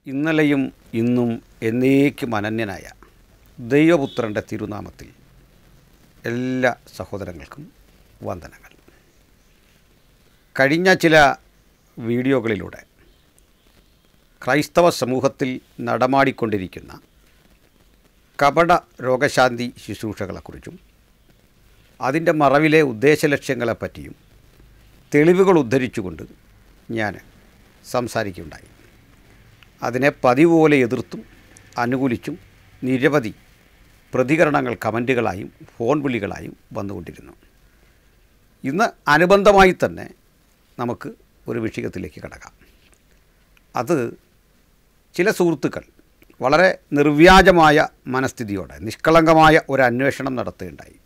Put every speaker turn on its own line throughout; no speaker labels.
ഇന്നലെയും ഇന്നും എന്നേക്കും അനന്യനായ ദൈവപുത്രൻ്റെ തിരുനാമത്തിൽ എല്ലാ സഹോദരങ്ങൾക്കും വന്ദനങ്ങൾ കഴിഞ്ഞ ചില വീഡിയോകളിലൂടെ ക്രൈസ്തവ സമൂഹത്തിൽ നടമാടിക്കൊണ്ടിരിക്കുന്ന കപട രോഗശാന്തി ശുശ്രൂഷകളെക്കുറിച്ചും അതിൻ്റെ മറവിലെ ഉദ്ദേശലക്ഷ്യങ്ങളെപ്പറ്റിയും തെളിവുകൾ ഉദ്ധരിച്ചുകൊണ്ട് ഞാൻ സംസാരിക്കുകയുണ്ടായി അതിനെ പതിവ് പോലെ എതിർത്തും അനുകൂലിച്ചും നിരവധി പ്രതികരണങ്ങൾ കമൻറ്റുകളായും ഫോൺ വിളികളായും വന്നുകൊണ്ടിരുന്നു ഇന്ന് അനുബന്ധമായി തന്നെ നമുക്ക് ഒരു വിഷയത്തിലേക്ക് കടക്കാം അത് ചില സുഹൃത്തുക്കൾ വളരെ നിർവ്യാജമായ മനസ്ഥിതിയോടെ നിഷ്കളങ്കമായ ഒരു അന്വേഷണം നടത്തുകയുണ്ടായി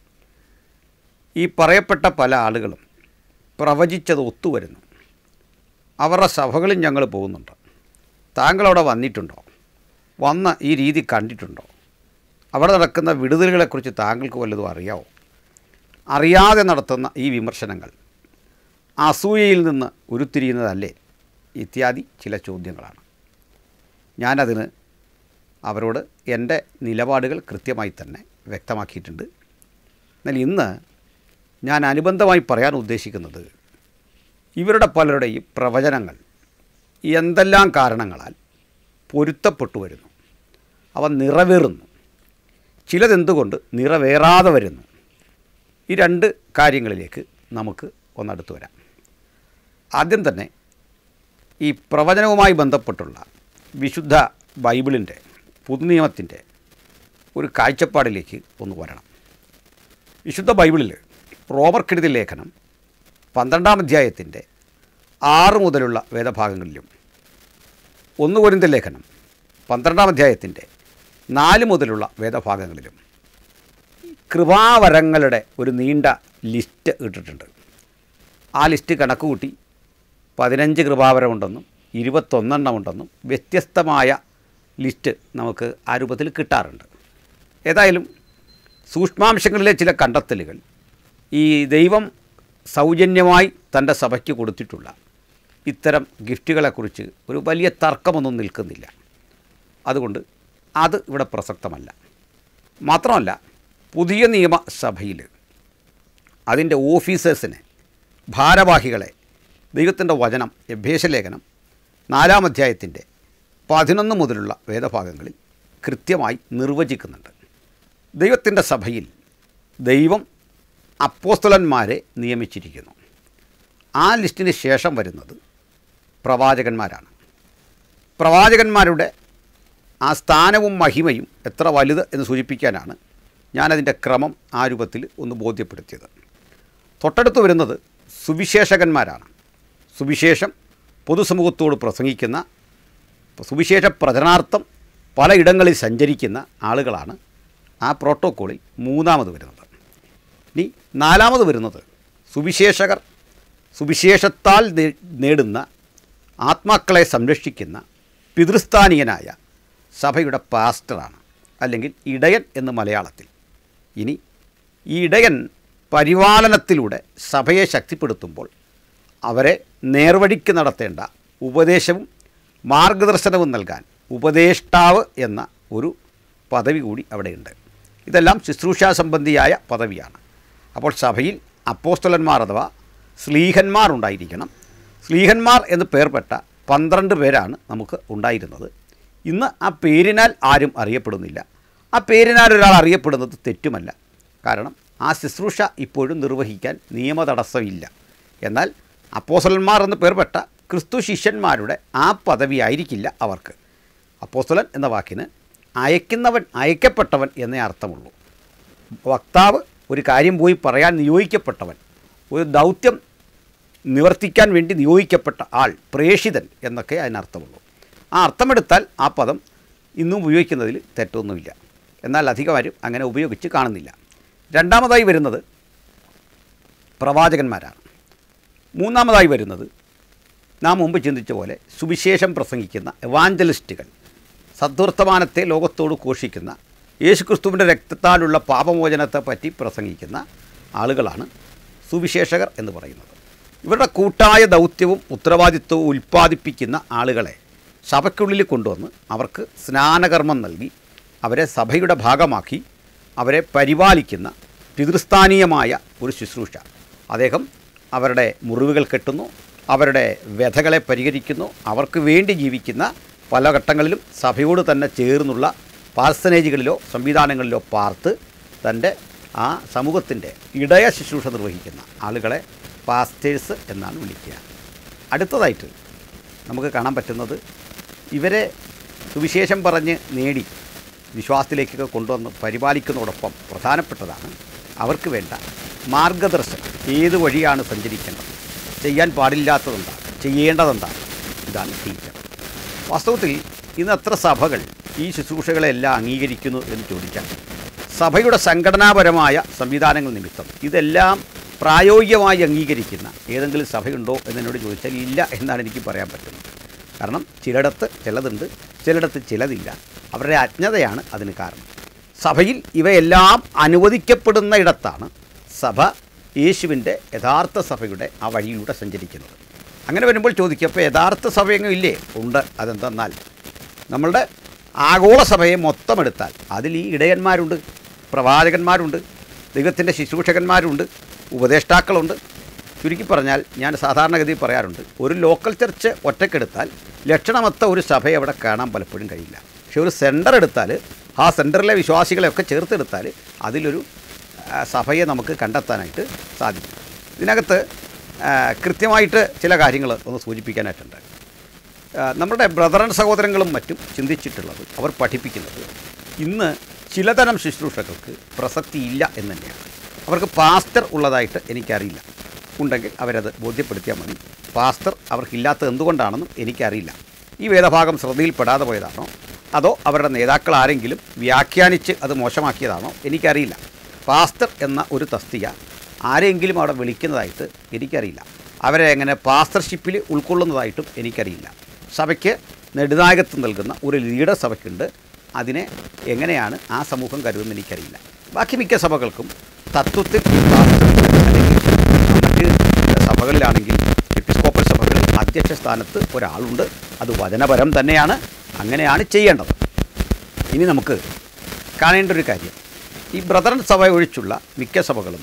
ഈ പറയപ്പെട്ട പല ആളുകളും പ്രവചിച്ചത് ഒത്തുവരുന്നു അവരുടെ സഭകളിൽ ഞങ്ങൾ പോകുന്നുണ്ട് താങ്കളവിടെ വന്നിട്ടുണ്ടോ വന്ന ഈ രീതി കണ്ടിട്ടുണ്ടോ അവിടെ നടക്കുന്ന വിടുതലുകളെക്കുറിച്ച് താങ്കൾക്ക് വല്ലതും അറിയാവോ അറിയാതെ നടത്തുന്ന ഈ വിമർശനങ്ങൾ അസൂയയിൽ നിന്ന് ഉരുത്തിരിയുന്നതല്ലേ ഇത്യാദി ചില ചോദ്യങ്ങളാണ് ഞാനതിന് അവരോട് എൻ്റെ നിലപാടുകൾ കൃത്യമായി തന്നെ വ്യക്തമാക്കിയിട്ടുണ്ട് എന്നാൽ ഇന്ന് ഞാൻ അനുബന്ധമായി പറയാൻ ഉദ്ദേശിക്കുന്നത് ഇവരുടെ പലരുടെയും പ്രവചനങ്ങൾ എന്തെല്ലാം കാരണങ്ങളാൽ പൊരുത്തപ്പെട്ടു വരുന്നു അവ നിറവേറുന്നു ചിലതെന്തുകൊണ്ട് നിറവേറാതെ വരുന്നു ഈ രണ്ട് കാര്യങ്ങളിലേക്ക് നമുക്ക് ഒന്നടുത്ത് വരാം ആദ്യം തന്നെ ഈ പ്രവചനവുമായി ബന്ധപ്പെട്ടുള്ള വിശുദ്ധ ബൈബിളിൻ്റെ പുതുനിയമത്തിൻ്റെ ഒരു കാഴ്ചപ്പാടിലേക്ക് ഒന്ന് വരണം വിശുദ്ധ ബൈബിളിൽ റോമർക്കെഴുതി ലേഖനം പന്ത്രണ്ടാം അധ്യായത്തിൻ്റെ ആറ് മുതലുള്ള വേദഭാഗങ്ങളിലും ഒന്ന് കൊരിന്ത ലേഖനം പന്ത്രണ്ടാം അധ്യായത്തിൻ്റെ നാല് മുതലുള്ള വേദഭാഗങ്ങളിലും കൃപാവരങ്ങളുടെ ഒരു നീണ്ട ലിസ്റ്റ് ഇട്ടിട്ടുണ്ട് ആ ലിസ്റ്റ് കണക്ക് കൂട്ടി പതിനഞ്ച് കൃപാവരമുണ്ടെന്നും ഇരുപത്തൊന്നെണ്ണം ഉണ്ടെന്നും വ്യത്യസ്തമായ ലിസ്റ്റ് നമുക്ക് ആ രൂപത്തിൽ കിട്ടാറുണ്ട് ഏതായാലും സൂക്ഷ്മാംശങ്ങളിലെ ചില കണ്ടെത്തലുകൾ ഈ ദൈവം സൗജന്യമായി തൻ്റെ സഭയ്ക്ക് കൊടുത്തിട്ടുള്ള ഇത്തരം ഗിഫ്റ്റുകളെക്കുറിച്ച് ഒരു വലിയ തർക്കമൊന്നും നിൽക്കുന്നില്ല അതുകൊണ്ട് അത് ഇവിടെ പ്രസക്തമല്ല മാത്രമല്ല പുതിയ നിയമസഭയിൽ അതിൻ്റെ ഓഫീസേഴ്സിനെ ഭാരവാഹികളെ ദൈവത്തിൻ്റെ വചനം ലേഖനം നാലാം അധ്യായത്തിൻ്റെ പതിനൊന്ന് മുതലുള്ള വേദഭാഗങ്ങളിൽ കൃത്യമായി നിർവചിക്കുന്നുണ്ട് ദൈവത്തിൻ്റെ സഭയിൽ ദൈവം അപ്പോസ്തലന്മാരെ നിയമിച്ചിരിക്കുന്നു ആ ലിസ്റ്റിന് ശേഷം വരുന്നത് പ്രവാചകന്മാരാണ് പ്രവാചകന്മാരുടെ ആ സ്ഥാനവും മഹിമയും എത്ര വലുത് എന്ന് സൂചിപ്പിക്കാനാണ് ഞാനതിൻ്റെ ക്രമം ആ രൂപത്തിൽ ഒന്ന് ബോധ്യപ്പെടുത്തിയത് തൊട്ടടുത്ത് വരുന്നത് സുവിശേഷകന്മാരാണ് സുവിശേഷം പൊതുസമൂഹത്തോട് പ്രസംഗിക്കുന്ന സുവിശേഷ പ്രചരണാർത്ഥം പലയിടങ്ങളിൽ സഞ്ചരിക്കുന്ന ആളുകളാണ് ആ പ്രോട്ടോക്കോളിൽ മൂന്നാമത് വരുന്നത് ഇനി നാലാമത് വരുന്നത് സുവിശേഷകർ സുവിശേഷത്താൽ നേ- നേടുന്ന ആത്മാക്കളെ സംരക്ഷിക്കുന്ന പിതൃസ്ഥാനീയനായ സഭയുടെ പാസ്റ്ററാണ് അല്ലെങ്കിൽ ഇടയൻ എന്ന് മലയാളത്തിൽ ഇനി ഈ ഇടയൻ പരിപാലനത്തിലൂടെ സഭയെ ശക്തിപ്പെടുത്തുമ്പോൾ അവരെ നേർവഴിക്ക് നടത്തേണ്ട ഉപദേശവും മാർഗദർശനവും നൽകാൻ ഉപദേഷ്ടാവ് എന്ന ഒരു പദവി കൂടി അവിടെയുണ്ട് ഇതെല്ലാം ശുശ്രൂഷാ സംബന്ധിയായ പദവിയാണ് അപ്പോൾ സഭയിൽ അപ്പോസ്തലന്മാർ അഥവാ സ്ലീഹന്മാർ ഉണ്ടായിരിക്കണം സ്ലീഹന്മാർ എന്ന് പേർപ്പെട്ട പന്ത്രണ്ട് പേരാണ് നമുക്ക് ഉണ്ടായിരുന്നത് ഇന്ന് ആ പേരിനാൽ ആരും അറിയപ്പെടുന്നില്ല ആ പേരിനാൽ ഒരാൾ അറിയപ്പെടുന്നത് തെറ്റുമല്ല കാരണം ആ ശുശ്രൂഷ ഇപ്പോഴും നിർവഹിക്കാൻ നിയമതടസ്സമില്ല എന്നാൽ അപ്പോസ്തലന്മാർ എന്ന് പേർപ്പെട്ട ക്രിസ്തു ശിഷ്യന്മാരുടെ ആ പദവി ആയിരിക്കില്ല അവർക്ക് അപ്പോസ്തലൻ എന്ന വാക്കിന് അയക്കുന്നവൻ അയക്കപ്പെട്ടവൻ എന്നേ അർത്ഥമുള്ളൂ വക്താവ് ഒരു കാര്യം പോയി പറയാൻ നിയോഗിക്കപ്പെട്ടവൻ ഒരു ദൗത്യം നിവർത്തിക്കാൻ വേണ്ടി നിയോഗിക്കപ്പെട്ട ആൾ പ്രേഷിതൻ എന്നൊക്കെ അതിനർത്ഥമുള്ളൂ ആ അർത്ഥമെടുത്താൽ ആ പദം ഇന്നും ഉപയോഗിക്കുന്നതിൽ തെറ്റൊന്നുമില്ല എന്നാൽ അധികമാരും അങ്ങനെ ഉപയോഗിച്ച് കാണുന്നില്ല രണ്ടാമതായി വരുന്നത് പ്രവാചകന്മാരാണ് മൂന്നാമതായി വരുന്നത് നാം മുമ്പ് ചിന്തിച്ച പോലെ സുവിശേഷം പ്രസംഗിക്കുന്ന എവാഞ്ചലിസ്റ്റുകൾ സദ്വർത്തമാനത്തെ ലോകത്തോട് ഘോഷിക്കുന്ന യേശുക്രിസ്തുവിൻ്റെ രക്തത്താലുള്ള പാപമോചനത്തെ പറ്റി പ്രസംഗിക്കുന്ന ആളുകളാണ് സുവിശേഷകർ എന്ന് പറയുന്നത് ഇവരുടെ കൂട്ടായ ദൗത്യവും ഉത്തരവാദിത്വവും ഉൽപ്പാദിപ്പിക്കുന്ന ആളുകളെ സഭയ്ക്കുള്ളിൽ കൊണ്ടുവന്ന് അവർക്ക് സ്നാനകർമ്മം നൽകി അവരെ സഭയുടെ ഭാഗമാക്കി അവരെ പരിപാലിക്കുന്ന പിതൃസ്ഥാനീയമായ ഒരു ശുശ്രൂഷ അദ്ദേഹം അവരുടെ മുറിവുകൾ കെട്ടുന്നു അവരുടെ വ്യഥകളെ പരിഹരിക്കുന്നു അവർക്ക് വേണ്ടി ജീവിക്കുന്ന പല ഘട്ടങ്ങളിലും സഭയോട് തന്നെ ചേർന്നുള്ള പാർസനേജുകളിലോ സംവിധാനങ്ങളിലോ പാർത്ത് തൻ്റെ ആ സമൂഹത്തിൻ്റെ ഇടയ ശുശ്രൂഷ നിർവഹിക്കുന്ന ആളുകളെ പാസ്റ്റേഴ്സ് എന്നാണ് വിളിക്കുക അടുത്തതായിട്ട് നമുക്ക് കാണാൻ പറ്റുന്നത് ഇവരെ സുവിശേഷം പറഞ്ഞ് നേടി വിശ്വാസത്തിലേക്കൊക്കെ കൊണ്ടുവന്ന് പരിപാലിക്കുന്നതോടൊപ്പം പ്രധാനപ്പെട്ടതാണ് അവർക്ക് വേണ്ട മാർഗദർശനം ഏത് വഴിയാണ് സഞ്ചരിക്കേണ്ടത് ചെയ്യാൻ പാടില്ലാത്തതെന്താണ് ചെയ്യേണ്ടതെന്താണ് ഇതാണ് ടീച്ചർ വാസ്തവത്തിൽ ഇന്ന് എത്ര സഭകൾ ഈ ശുശ്രൂഷകളെല്ലാം അംഗീകരിക്കുന്നു എന്ന് ചോദിച്ചാൽ സഭയുടെ സംഘടനാപരമായ സംവിധാനങ്ങൾ നിമിത്തം ഇതെല്ലാം പ്രായോഗികമായി അംഗീകരിക്കുന്ന ഏതെങ്കിലും സഭയുണ്ടോ എന്നോട് ചോദിച്ചാൽ ഇല്ല എന്നാണ് എനിക്ക് പറയാൻ പറ്റുന്നത് കാരണം ചിലയിടത്ത് ചിലതുണ്ട് ചിലയിടത്ത് ചിലതില്ല അവരുടെ അജ്ഞതയാണ് അതിന് കാരണം സഭയിൽ ഇവയെല്ലാം അനുവദിക്കപ്പെടുന്ന ഇടത്താണ് സഭ യേശുവിൻ്റെ യഥാർത്ഥ സഭയുടെ ആ വഴിയിലൂടെ സഞ്ചരിക്കുന്നത് അങ്ങനെ വരുമ്പോൾ ചോദിക്കും അപ്പോൾ യഥാർത്ഥ സഭയെങ്ങും ഇല്ലേ ഉണ്ട് അതെന്തെന്നാൽ നമ്മളുടെ ആഗോള സഭയെ മൊത്തം എടുത്താൽ അതിൽ ഈ ഇടയന്മാരുണ്ട് പ്രവാചകന്മാരുണ്ട് ദൈവത്തിൻ്റെ ശുശ്രൂഷകന്മാരുണ്ട് ഉപദേഷ്ടാക്കളുണ്ട് ചുരുക്കി പറഞ്ഞാൽ ഞാൻ സാധാരണഗതിയിൽ പറയാറുണ്ട് ഒരു ലോക്കൽ ചർച്ച് ഒറ്റക്കെടുത്താൽ ലക്ഷണമൊത്ത ഒരു സഭയെ അവിടെ കാണാൻ പലപ്പോഴും കഴിയില്ല പക്ഷേ ഒരു സെൻറ്റർ എടുത്താൽ ആ സെൻറ്ററിലെ വിശ്വാസികളെയൊക്കെ ചേർത്തെടുത്താൽ അതിലൊരു ആ, സഭയെ നമുക്ക് കണ്ടെത്താനായിട്ട് സാധിക്കും ഇതിനകത്ത് ആ, കൃത്യമായിട്ട് ചില കാര്യങ്ങൾ ഒന്ന് സൂചിപ്പിക്കാനായിട്ടുണ്ട് ആ, നമ്മുടെ ബ്രദറൻ സഹോദരങ്ങളും മറ്റും ചിന്തിച്ചിട്ടുള്ളത് അവർ പഠിപ്പിക്കുന്നത് ഇന്ന് ചിലതരം ശുശ്രൂഷകൾക്ക് പ്രസക്തിയില്ല എന്ന് തന്നെയാണ് അവർക്ക് പാസ്റ്റർ ഉള്ളതായിട്ട് എനിക്കറിയില്ല ഉണ്ടെങ്കിൽ അവരത് ബോധ്യപ്പെടുത്തിയാൽ മതി പാസ്റ്റർ അവർക്കില്ലാത്തത് എന്തുകൊണ്ടാണെന്നും എനിക്കറിയില്ല ഈ വേദഭാഗം ശ്രദ്ധയിൽപ്പെടാതെ പോയതാണോ അതോ അവരുടെ നേതാക്കൾ ആരെങ്കിലും വ്യാഖ്യാനിച്ച് അത് മോശമാക്കിയതാണോ എനിക്കറിയില്ല പാസ്റ്റർ എന്ന ഒരു തസ്തിക ആരെങ്കിലും അവിടെ വിളിക്കുന്നതായിട്ട് എനിക്കറിയില്ല അവരെ എങ്ങനെ പാസ്റ്റർഷിപ്പിൽ ഉൾക്കൊള്ളുന്നതായിട്ടും എനിക്കറിയില്ല സഭയ്ക്ക് നെടുനായകത്വം നൽകുന്ന ഒരു ലീഡർ സഭയ്ക്കുണ്ട് അതിനെ എങ്ങനെയാണ് ആ സമൂഹം കരുതുന്നത് എനിക്കറിയില്ല ബാക്കി മിക്ക സഭകൾക്കും തത്വത്തിൽ പാസ്റ്റർ അല്ലെങ്കിൽ മറ്റ് സഭകളിലാണെങ്കിൽ എപ്പിസ്കോപ്പൽ സഭകളിൽ അധ്യക്ഷ സ്ഥാനത്ത് ഒരാളുണ്ട് അത് വചനപരം തന്നെയാണ് അങ്ങനെയാണ് ചെയ്യേണ്ടത് ഇനി നമുക്ക് കാണേണ്ട ഒരു കാര്യം ഈ ബ്രദറൻ സഭ ഒഴിച്ചുള്ള മിക്ക സഭകളും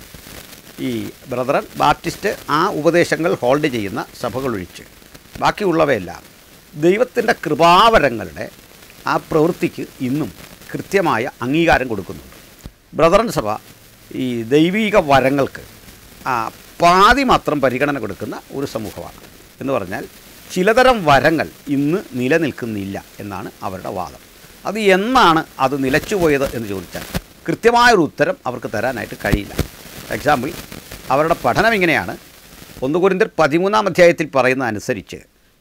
ഈ ബ്രദറൻ ബാപ്റ്റിസ്റ്റ് ആ ഉപദേശങ്ങൾ ഹോൾഡ് ചെയ്യുന്ന സഭകൾ ഒഴിച്ച് ബാക്കിയുള്ളവയെല്ലാം ദൈവത്തിൻ്റെ കൃപാവരങ്ങളുടെ ആ പ്രവൃത്തിക്ക് ഇന്നും കൃത്യമായ അംഗീകാരം കൊടുക്കുന്നുണ്ട് ബ്രദറൻ സഭ ഈ ദൈവീക വരങ്ങൾക്ക് ആ പാതി മാത്രം പരിഗണന കൊടുക്കുന്ന ഒരു സമൂഹമാണ് എന്ന് പറഞ്ഞാൽ ചിലതരം വരങ്ങൾ ഇന്ന് നിലനിൽക്കുന്നില്ല എന്നാണ് അവരുടെ വാദം അത് എന്നാണ് അത് നിലച്ചുപോയത് എന്ന് ചോദിച്ചാൽ കൃത്യമായൊരു ഉത്തരം അവർക്ക് തരാനായിട്ട് കഴിയില്ല എക്സാമ്പിൾ അവരുടെ പഠനം ഇങ്ങനെയാണ് ഒന്ന് കുരിന്തർ പതിമൂന്നാം അധ്യായത്തിൽ പറയുന്ന അനുസരിച്ച്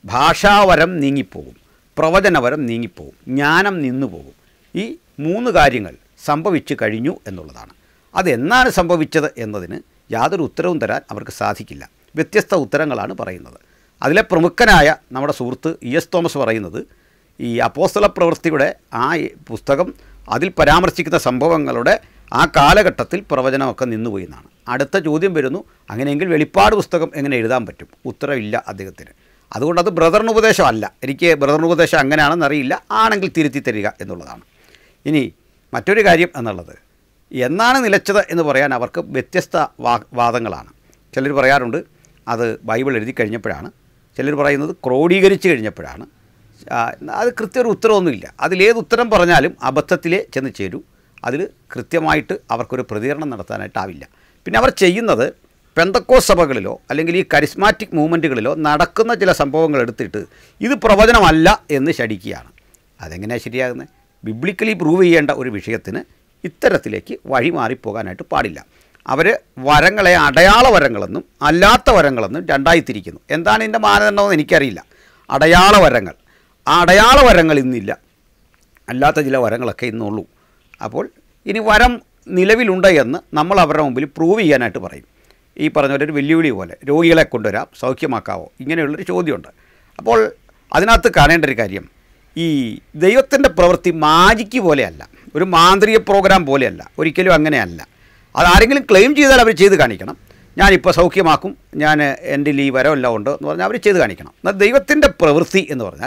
ഭാഷാവരം നീങ്ങിപ്പോകും പ്രവചനവരം നീങ്ങിപ്പോകും ജ്ഞാനം നിന്നുപോകും ഈ മൂന്ന് കാര്യങ്ങൾ സംഭവിച്ചു കഴിഞ്ഞു എന്നുള്ളതാണ് അതെന്നാണ് സംഭവിച്ചത് എന്നതിന് യാതൊരു ഉത്തരവും തരാൻ അവർക്ക് സാധിക്കില്ല വ്യത്യസ്ത ഉത്തരങ്ങളാണ് പറയുന്നത് അതിലെ പ്രമുഖനായ നമ്മുടെ സുഹൃത്ത് ഇ എസ് തോമസ് പറയുന്നത് ഈ അപ്പോസ്തല പ്രവൃത്തിയുടെ ആ പുസ്തകം അതിൽ പരാമർശിക്കുന്ന സംഭവങ്ങളുടെ ആ കാലഘട്ടത്തിൽ പ്രവചനമൊക്കെ നിന്നുപോയി എന്നാണ് അടുത്ത ചോദ്യം വരുന്നു അങ്ങനെയെങ്കിൽ വെളിപ്പാട് പുസ്തകം എങ്ങനെ എഴുതാൻ പറ്റും ഉത്തരവില്ല അദ്ദേഹത്തിന് അതുകൊണ്ട് അത് ബ്രദറിന് ഉപദേശമല്ല എനിക്ക് ബ്രദറിന് ഉപദേശം അങ്ങനെയാണെന്ന് അറിയില്ല ആണെങ്കിൽ തിരുത്തി തരിക എന്നുള്ളതാണ് ഇനി മറ്റൊരു കാര്യം എന്നുള്ളത് എന്നാണ് നിലച്ചത് എന്ന് പറയാൻ അവർക്ക് വ്യത്യസ്ത വാ വാദങ്ങളാണ് ചിലർ പറയാറുണ്ട് അത് ബൈബിൾ എഴുതി കഴിഞ്ഞപ്പോഴാണ് ചിലർ പറയുന്നത് ക്രോഡീകരിച്ച് കഴിഞ്ഞപ്പോഴാണ് ആ, അത് കൃത്യ ഒരു ഉത്തരവൊന്നുമില്ല അതിലേത് ഉത്തരം പറഞ്ഞാലും അബദ്ധത്തിലേ ചെന്ന് ചേരൂ അതിൽ കൃത്യമായിട്ട് അവർക്കൊരു പ്രതികരണം നടത്താനായിട്ടാവില്ല പിന്നെ അവർ ചെയ്യുന്നത് പെന്തക്കോ സഭകളിലോ അല്ലെങ്കിൽ ഈ കരിസ്മാറ്റിക് മൂവ്മെൻറ്റുകളിലോ നടക്കുന്ന ചില സംഭവങ്ങൾ എടുത്തിട്ട് ഇത് പ്രവചനമല്ല എന്ന് ശടിക്കുകയാണ് അതെങ്ങനെയാണ് ശരിയാകുന്നത് ബിബ്ലിക്കലി പ്രൂവ് ചെയ്യേണ്ട ഒരു വിഷയത്തിന് ഇത്തരത്തിലേക്ക് വഴി മാറിപ്പോകാനായിട്ട് പാടില്ല അവർ വരങ്ങളെ അടയാള വരങ്ങളെന്നും അല്ലാത്ത വരങ്ങളെന്നും രണ്ടായി തിരിക്കുന്നു എന്താണ് ഇതിൻ്റെ മാനദണ്ഡമെന്ന് എനിക്കറിയില്ല അടയാള വരങ്ങൾ ആ അടയാള വരങ്ങൾ ഇന്നില്ല അല്ലാത്ത ചില വരങ്ങളൊക്കെ ഇന്നുള്ളൂ അപ്പോൾ ഇനി വരം നിലവിലുണ്ട് എന്ന് നമ്മൾ അവരുടെ മുമ്പിൽ പ്രൂവ് ചെയ്യാനായിട്ട് പറയും ഈ പറഞ്ഞ പോലെ ഒരു വെല്ലുവിളി പോലെ രോഗികളെ കൊണ്ടുവരാം സൗഖ്യമാക്കാവോ ഇങ്ങനെയുള്ളൊരു ചോദ്യമുണ്ട് അപ്പോൾ അതിനകത്ത് കാണേണ്ട ഒരു കാര്യം ഈ ദൈവത്തിൻ്റെ പ്രവൃത്തി മാജിക്ക് പോലെയല്ല ഒരു മാന്ത്രിക പ്രോഗ്രാം പോലെയല്ല ഒരിക്കലും അങ്ങനെയല്ല അതാരെങ്കിലും ക്ലെയിം ചെയ്താൽ അവർ ചെയ്ത് കാണിക്കണം ഞാനിപ്പോൾ സൗഖ്യമാക്കും ഞാൻ എൻ്റെ ഈ വരമെല്ലാം ഉണ്ട് എന്ന് പറഞ്ഞാൽ അവർ ചെയ്ത് കാണിക്കണം എന്നാൽ ദൈവത്തിൻ്റെ പ്രവൃത്തി എന്ന് പറഞ്ഞാൽ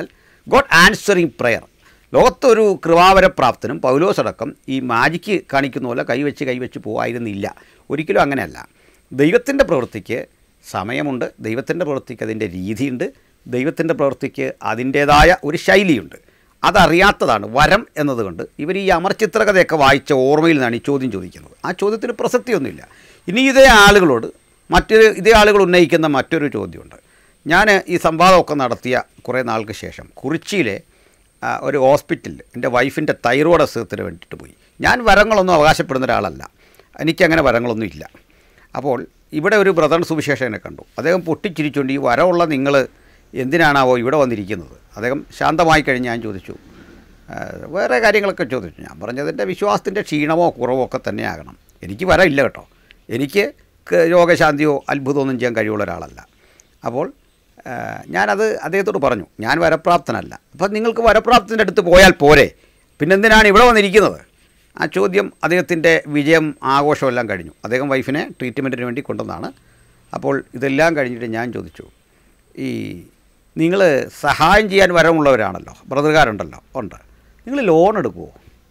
ഗോഡ് ആൻസറിങ് പ്രെയർ ലോകത്തൊരു കൃപാവരപ്രാപ്തനും പൗലോസടക്കം ഈ മാജിക്ക് കാണിക്കുന്ന പോലെ കൈവച്ച് കൈവച്ച് പോവായിരുന്നില്ല ഒരിക്കലും അങ്ങനെയല്ല ദൈവത്തിൻ്റെ പ്രവൃത്തിക്ക് സമയമുണ്ട് ദൈവത്തിൻ്റെ പ്രവൃത്തിക്ക് അതിൻ്റെ രീതിയുണ്ട് ദൈവത്തിൻ്റെ പ്രവൃത്തിക്ക് അതിൻ്റേതായ ഒരു ശൈലിയുണ്ട് അതറിയാത്തതാണ് വരം എന്നതുകൊണ്ട് ഇവർ ഈ അമർചിത്രകഥയൊക്കെ വായിച്ച ഓർമ്മയിൽ നിന്നാണ് ഈ ചോദ്യം ചോദിക്കുന്നത് ആ ചോദ്യത്തിന് പ്രസക്തിയൊന്നുമില്ല ഇനി ഇതേ ആളുകളോട് മറ്റൊരു ഇതേ ആളുകൾ ഉന്നയിക്കുന്ന മറ്റൊരു ചോദ്യമുണ്ട് ഞാൻ ഈ സംവാദമൊക്കെ നടത്തിയ കുറേ നാൾക്ക് ശേഷം കുറിച്ചിയിലെ ആ, ഒരു ഹോസ്പിറ്റലിൽ എൻ്റെ വൈഫിൻ്റെ തൈറോയ്ഡ് അസുഖത്തിന് വേണ്ടിയിട്ട് പോയി ഞാൻ വരങ്ങളൊന്നും അവകാശപ്പെടുന്ന ഒരാളല്ല എനിക്കങ്ങനെ വരങ്ങളൊന്നും ഇല്ല അപ്പോൾ ഇവിടെ ഒരു ബ്രദർ സുവിശേഷനെ കണ്ടു അദ്ദേഹം പൊട്ടിച്ചിരിച്ചുകൊണ്ട് ഈ വരമുള്ള നിങ്ങൾ എന്തിനാണാവോ ഇവിടെ വന്നിരിക്കുന്നത് അദ്ദേഹം ശാന്തമായി കഴിഞ്ഞ് ഞാൻ ചോദിച്ചു ആ, വേറെ കാര്യങ്ങളൊക്കെ ചോദിച്ചു ഞാൻ പറഞ്ഞത് എൻ്റെ വിശ്വാസത്തിൻ്റെ ക്ഷീണമോ കുറവോ ഒക്കെ തന്നെയാകണം എനിക്ക് വരമില്ല കേട്ടോ എനിക്ക് ക- രോഗശാന്തിയോ അത്ഭുതമൊന്നും ചെയ്യാൻ കഴിവുള്ള ഒരാളല്ല അപ്പോൾ ആ, ഞാനത് അദ്ദേഹത്തോട് പറഞ്ഞു ഞാൻ വരപ്രാപ്തനല്ല അപ്പം നിങ്ങൾക്ക് വരപ്രാപ്തൻ്റെ അടുത്ത് പോയാൽ പോരെ പിന്നെന്തിനാണ് ഇവിടെ വന്നിരിക്കുന്നത് ആ ചോദ്യം അദ്ദേഹത്തിൻ്റെ വിജയം ആഘോഷമെല്ലാം കഴിഞ്ഞു അദ്ദേഹം വൈഫിനെ ട്രീറ്റ്മെൻറ്റിന് വേണ്ടി കൊണ്ടുവന്നാണ് അപ്പോൾ ഇതെല്ലാം കഴിഞ്ഞിട്ട് ഞാൻ ചോദിച്ചു ഈ നിങ്ങൾ സഹായം ചെയ്യാൻ വരമുള്ളവരാണല്ലോ ബ്രദറുകാരുണ്ടല്ലോ ഉണ്ട് നിങ്ങൾ ലോൺ എടുക്കുമോ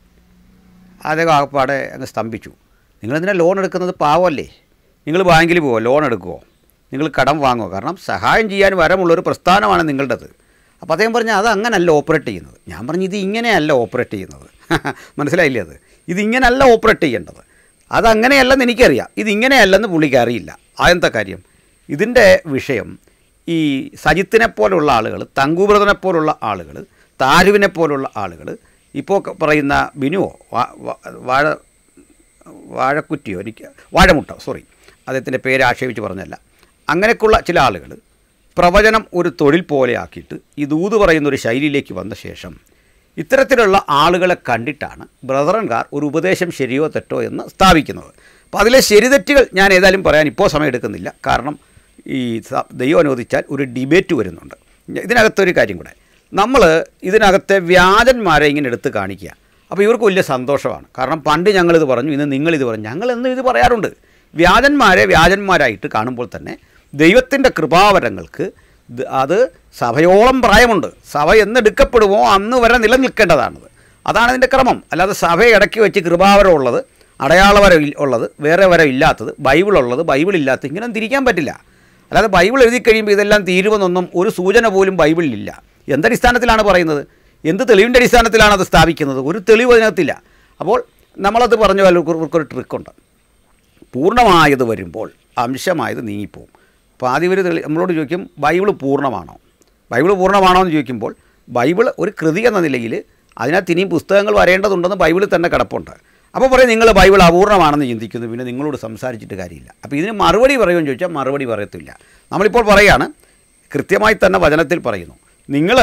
അദ്ദേഹം ആകപ്പാടെ അങ്ങ് സ്തംഭിച്ചു നിങ്ങളെന്തിനാ ലോൺ എടുക്കുന്നത് പാവമല്ലേ നിങ്ങൾ ബാങ്കിൽ പോവോ ലോൺ എടുക്കുമോ നിങ്ങൾ കടം വാങ്ങുമോ കാരണം സഹായം ചെയ്യാൻ വരമുള്ളൊരു പ്രസ്ഥാനമാണ് നിങ്ങളുടേത് അപ്പോൾ അദ്ദേഹം പറഞ്ഞു അത് അങ്ങനല്ല ഓപ്പറേറ്റ് ചെയ്യുന്നത് ഞാൻ പറഞ്ഞു ഇത് ഇങ്ങനെയല്ല ഓപ്പറേറ്റ് ചെയ്യുന്നത് മനസ്സിലായില്ലേ അത് ഇത് ഇങ്ങനെയല്ല ഓപ്പറേറ്റ് ചെയ്യേണ്ടത് അതങ്ങനെയല്ലെന്ന് എനിക്കറിയാം ഇതിങ്ങനെയല്ലെന്ന് പുള്ളിക്ക് അറിയില്ല അതെന്താ കാര്യം ഇതിൻ്റെ വിഷയം ഈ സജിത്തിനെ പോലുള്ള ആളുകൾ തങ്കൂബ്രതനെ പോലുള്ള ആളുകൾ താരുവിനെ പോലുള്ള ആളുകൾ ഇപ്പോൾ പറയുന്ന ബിനുവോ വാ- വാ- വാഴ വാഴക്കുറ്റിയോ എനിക്ക് വാഴമുട്ട സോറി അദ്ദേഹത്തിൻ്റെ പേര് ആക്ഷേപിച്ച് പറഞ്ഞല്ല അങ്ങനെയൊക്കെയുള്ള ചില ആളുകൾ പ്രവചനം ഒരു തൊഴിൽ പോലെ ആക്കിയിട്ട് ഈ ദൂത് പറയുന്ന ഒരു ശൈലിയിലേക്ക് വന്ന ശേഷം ഇത്തരത്തിലുള്ള ആളുകളെ കണ്ടിട്ടാണ് ബ്രദറൻകാർ ഒരു ഉപദേശം ശരിയോ തെറ്റോ എന്ന് സ്ഥാപിക്കുന്നത് അപ്പോൾ അതിലെ ശരിതെറ്റുകൾ ഞാൻ ഏതായാലും പറയാൻ ഇപ്പോൾ സമയം എടുക്കുന്നില്ല കാരണം ഈ സ- ദൈവം അനുവദിച്ചാൽ ഒരു ഡിബേറ്റ് വരുന്നുണ്ട് ഇതിനകത്തൊരു കാര്യം കൂടെ നമ്മൾ ഇതിനകത്തെ വ്യാജന്മാരെ ഇങ്ങനെ എടുത്ത് കാണിക്കുക അപ്പോൾ ഇവർക്ക് വലിയ സന്തോഷമാണ് കാരണം പണ്ട് ഞങ്ങളിത് പറഞ്ഞു ഇന്ന് നിങ്ങളിത് പറഞ്ഞു ഞങ്ങൾ എന്നും ഇത് പറയാറുണ്ട് വ്യാജന്മാരെ വ്യാജന്മാരായിട്ട് കാണുമ്പോൾ തന്നെ ദൈവത്തിൻ്റെ കൃപാവരങ്ങൾക്ക് ദ- അത് സഭയോളം പ്രായമുണ്ട് സഭ എന്നെടുക്കപ്പെടുമോ അന്ന് വരെ നിലനിൽക്കേണ്ടതാണത് അതാണ് അതിൻ്റെ ക്രമം അല്ലാതെ സഭ ഇടയ്ക്ക് വെച്ച് കൃപാവരം ഉള്ളത് അടയാളവരം ഇൽ- ഉള്ളത് വേറെ വരം ഇല്ലാത്തത് ബൈബിൾ ഉള്ളത് ബൈബിൾ ഇല്ലാത്തത് ഇങ്ങനെ തിരിക്കാൻ പറ്റില്ല അല്ലാതെ ബൈബിൾ എഴുതി കഴിയുമ്പോൾ ഇതെല്ലാം തീരുമെന്നൊന്നും ഒരു സൂചന പോലും ബൈബിളിലില്ല എന്തടിസ്ഥാനത്തിലാണ് പറയുന്നത് എന്ത് തെളിവിൻ്റെ അടിസ്ഥാനത്തിലാണ് അത് സ്ഥാപിക്കുന്നത് ഒരു തെളിവ് അതിനകത്തില്ല അപ്പോൾ നമ്മളത് പറഞ്ഞു ഒരു ട്രിക്കുണ്ട് പൂർണ്ണമായത് വരുമ്പോൾ അംശമായത് നീങ്ങിപ്പോവും അപ്പോൾ ആദ്യം ഇവർ തെളി നമ്മളോട് ചോദിക്കും ബൈബിൾ പൂർണ്ണമാണോ ബൈബിൾ പൂർണ്ണമാണോ എന്ന് ചോദിക്കുമ്പോൾ ബൈബിൾ ഒരു കൃതി എന്ന നിലയിൽ അതിനകത്ത് ഇനിയും പുസ്തകങ്ങൾ വരേണ്ടതുണ്ടെന്ന് ബൈബിളിൽ തന്നെ കിടപ്പുണ്ട് അപ്പോൾ പറയും നിങ്ങൾ ബൈബിൾ അപൂർണ്ണമാണെന്ന് ചിന്തിക്കുന്നു പിന്നെ നിങ്ങളോട് സംസാരിച്ചിട്ട് കാര്യമില്ല അപ്പോൾ ഇതിന് മറുപടി പറയുമെന്ന് ചോദിച്ചാൽ മറുപടി പറയത്തില്ല നമ്മളിപ്പോൾ പറയുകയാണ് കൃത്യമായി തന്നെ വചനത്തിൽ പറയുന്നു നിങ്ങൾ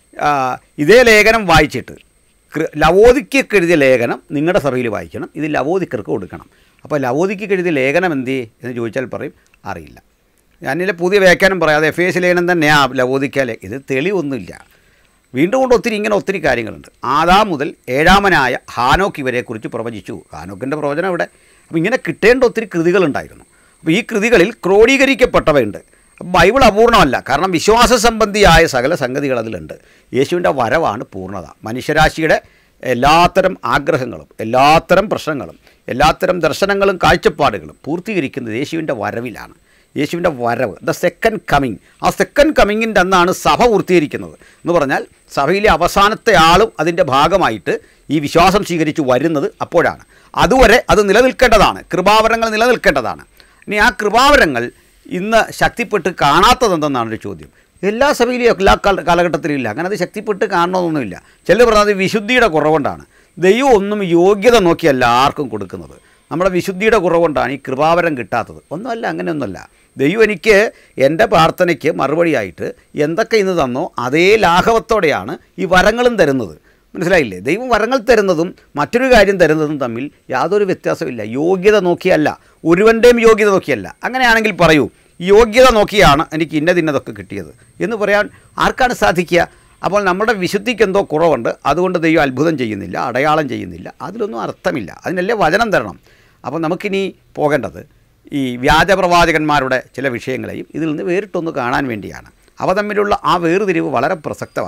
ഇതേ ലേഖനം വായിച്ചിട്ട് കൃ- ലവോദിക്കക്ക് എഴുതിയ ലേഖനം നിങ്ങളുടെ സഭയിൽ വായിക്കണം ഇത് ലവോദിക്കർക്ക് കൊടുക്കണം അപ്പോൾ ലവോദിക്കക്ക് എഴുതിയ ലേഖനം എന്തേ എന്ന് ചോദിച്ചാൽ പറയും അറിയില്ല ഞാനിലെ പുതിയ വ്യാഖ്യാനം പറയാതെ എഫ് എസ് ലേഖനം തന്നെയാ ലവോദിക്കാലെ ഇത് തെളിവൊന്നുമില്ല വീണ്ടും കൊണ്ട് ഒത്തിരി ഇങ്ങനെ ഒത്തിരി കാര്യങ്ങളുണ്ട് ആദാം മുതൽ ഏഴാമനായ ഹാനോക്ക് ഇവരെക്കുറിച്ച് പ്രവചിച്ചു ഹാനോക്കിൻ്റെ പ്രവചനം ഇവിടെ അപ്പോൾ ഇങ്ങനെ കിട്ടേണ്ട ഒത്തിരി കൃതികളുണ്ടായിരുന്നു അപ്പോൾ ഈ കൃതികളിൽ ക്രോഡീകരിക്കപ്പെട്ടവയുണ്ട് ബൈബിൾ അപൂർണമല്ല കാരണം വിശ്വാസ സംബന്ധിയായ സകല സംഗതികൾ അതിലുണ്ട് യേശുവിൻ്റെ വരവാണ് പൂർണ്ണത മനുഷ്യരാശിയുടെ എല്ലാത്തരം ആഗ്രഹങ്ങളും എല്ലാത്തരം പ്രശ്നങ്ങളും എല്ലാത്തരം ദർശനങ്ങളും കാഴ്ചപ്പാടുകളും പൂർത്തീകരിക്കുന്നത് യേശുവിൻ്റെ വരവിലാണ് യേശുവിൻ്റെ വരവ് ദ സെക്കൻഡ് കമ്മിങ് ആ സെക്കൻഡ് കമ്മിങ്ങിൻ്റെ അന്നാണ് സഭ പൂർത്തീകരിക്കുന്നത് എന്ന് പറഞ്ഞാൽ സഭയിലെ അവസാനത്തെ ആളും അതിൻ്റെ ഭാഗമായിട്ട് ഈ വിശ്വാസം സ്വീകരിച്ച് വരുന്നത് അപ്പോഴാണ് അതുവരെ അത് നിലനിൽക്കേണ്ടതാണ് കൃപാവരങ്ങൾ നിലനിൽക്കേണ്ടതാണ് ഇനി ആ കൃപാവരങ്ങൾ ഇന്ന് ശക്തിപ്പെട്ട് കാണാത്തതെന്തെന്നാണ് ഒരു ചോദ്യം എല്ലാ സഭയിലും എല്ലാ കാല കാലഘട്ടത്തിലും ഇല്ല അങ്ങനെ അത് ശക്തിപ്പെട്ട് കാണണമെന്നൊന്നുമില്ല ചിലർ പറഞ്ഞത് വിശുദ്ധിയുടെ കുറവുകൊണ്ടാണ് ദൈവം ഒന്നും യോഗ്യത നോക്കിയല്ല ആർക്കും കൊടുക്കുന്നത് നമ്മുടെ വിശുദ്ധിയുടെ കുറവുകൊണ്ടാണ് ഈ കൃപാവരം കിട്ടാത്തത് ഒന്നുമല്ല അങ്ങനെയൊന്നുമല്ല ദൈവം എനിക്ക് എൻ്റെ പ്രാർത്ഥനയ്ക്ക് മറുപടിയായിട്ട് എന്തൊക്കെ ഇന്ന് തന്നോ അതേ ലാഘവത്തോടെയാണ് ഈ വരങ്ങളും തരുന്നത് മനസ്സിലായില്ലേ ദൈവം വരങ്ങൾ തരുന്നതും മറ്റൊരു കാര്യം തരുന്നതും തമ്മിൽ യാതൊരു വ്യത്യാസമില്ല യോഗ്യത നോക്കിയല്ല ഒരുവൻ്റെയും യോഗ്യത നോക്കിയല്ല അങ്ങനെയാണെങ്കിൽ പറയൂ യോഗ്യത നോക്കിയാണ് എനിക്ക് ഇന്നതിന്നതൊക്കെ കിട്ടിയത് എന്ന് പറയാൻ ആർക്കാണ് സാധിക്കുക അപ്പോൾ നമ്മുടെ വിശുദ്ധിക്ക് എന്തോ കുറവുണ്ട് അതുകൊണ്ട് ദൈവം അത്ഭുതം ചെയ്യുന്നില്ല അടയാളം ചെയ്യുന്നില്ല അതിലൊന്നും അർത്ഥമില്ല അതിനല്ലേ വചനം തരണം അപ്പോൾ നമുക്കിനി പോകേണ്ടത് ഈ വ്യാജപ്രവാചകന്മാരുടെ ചില വിഷയങ്ങളെയും ഇതിൽ നിന്ന് വേറിട്ടൊന്ന് കാണാൻ വേണ്ടിയാണ് അവ തമ്മിലുള്ള ആ വേർതിരിവ് വളരെ പ്രസക്തമാണ്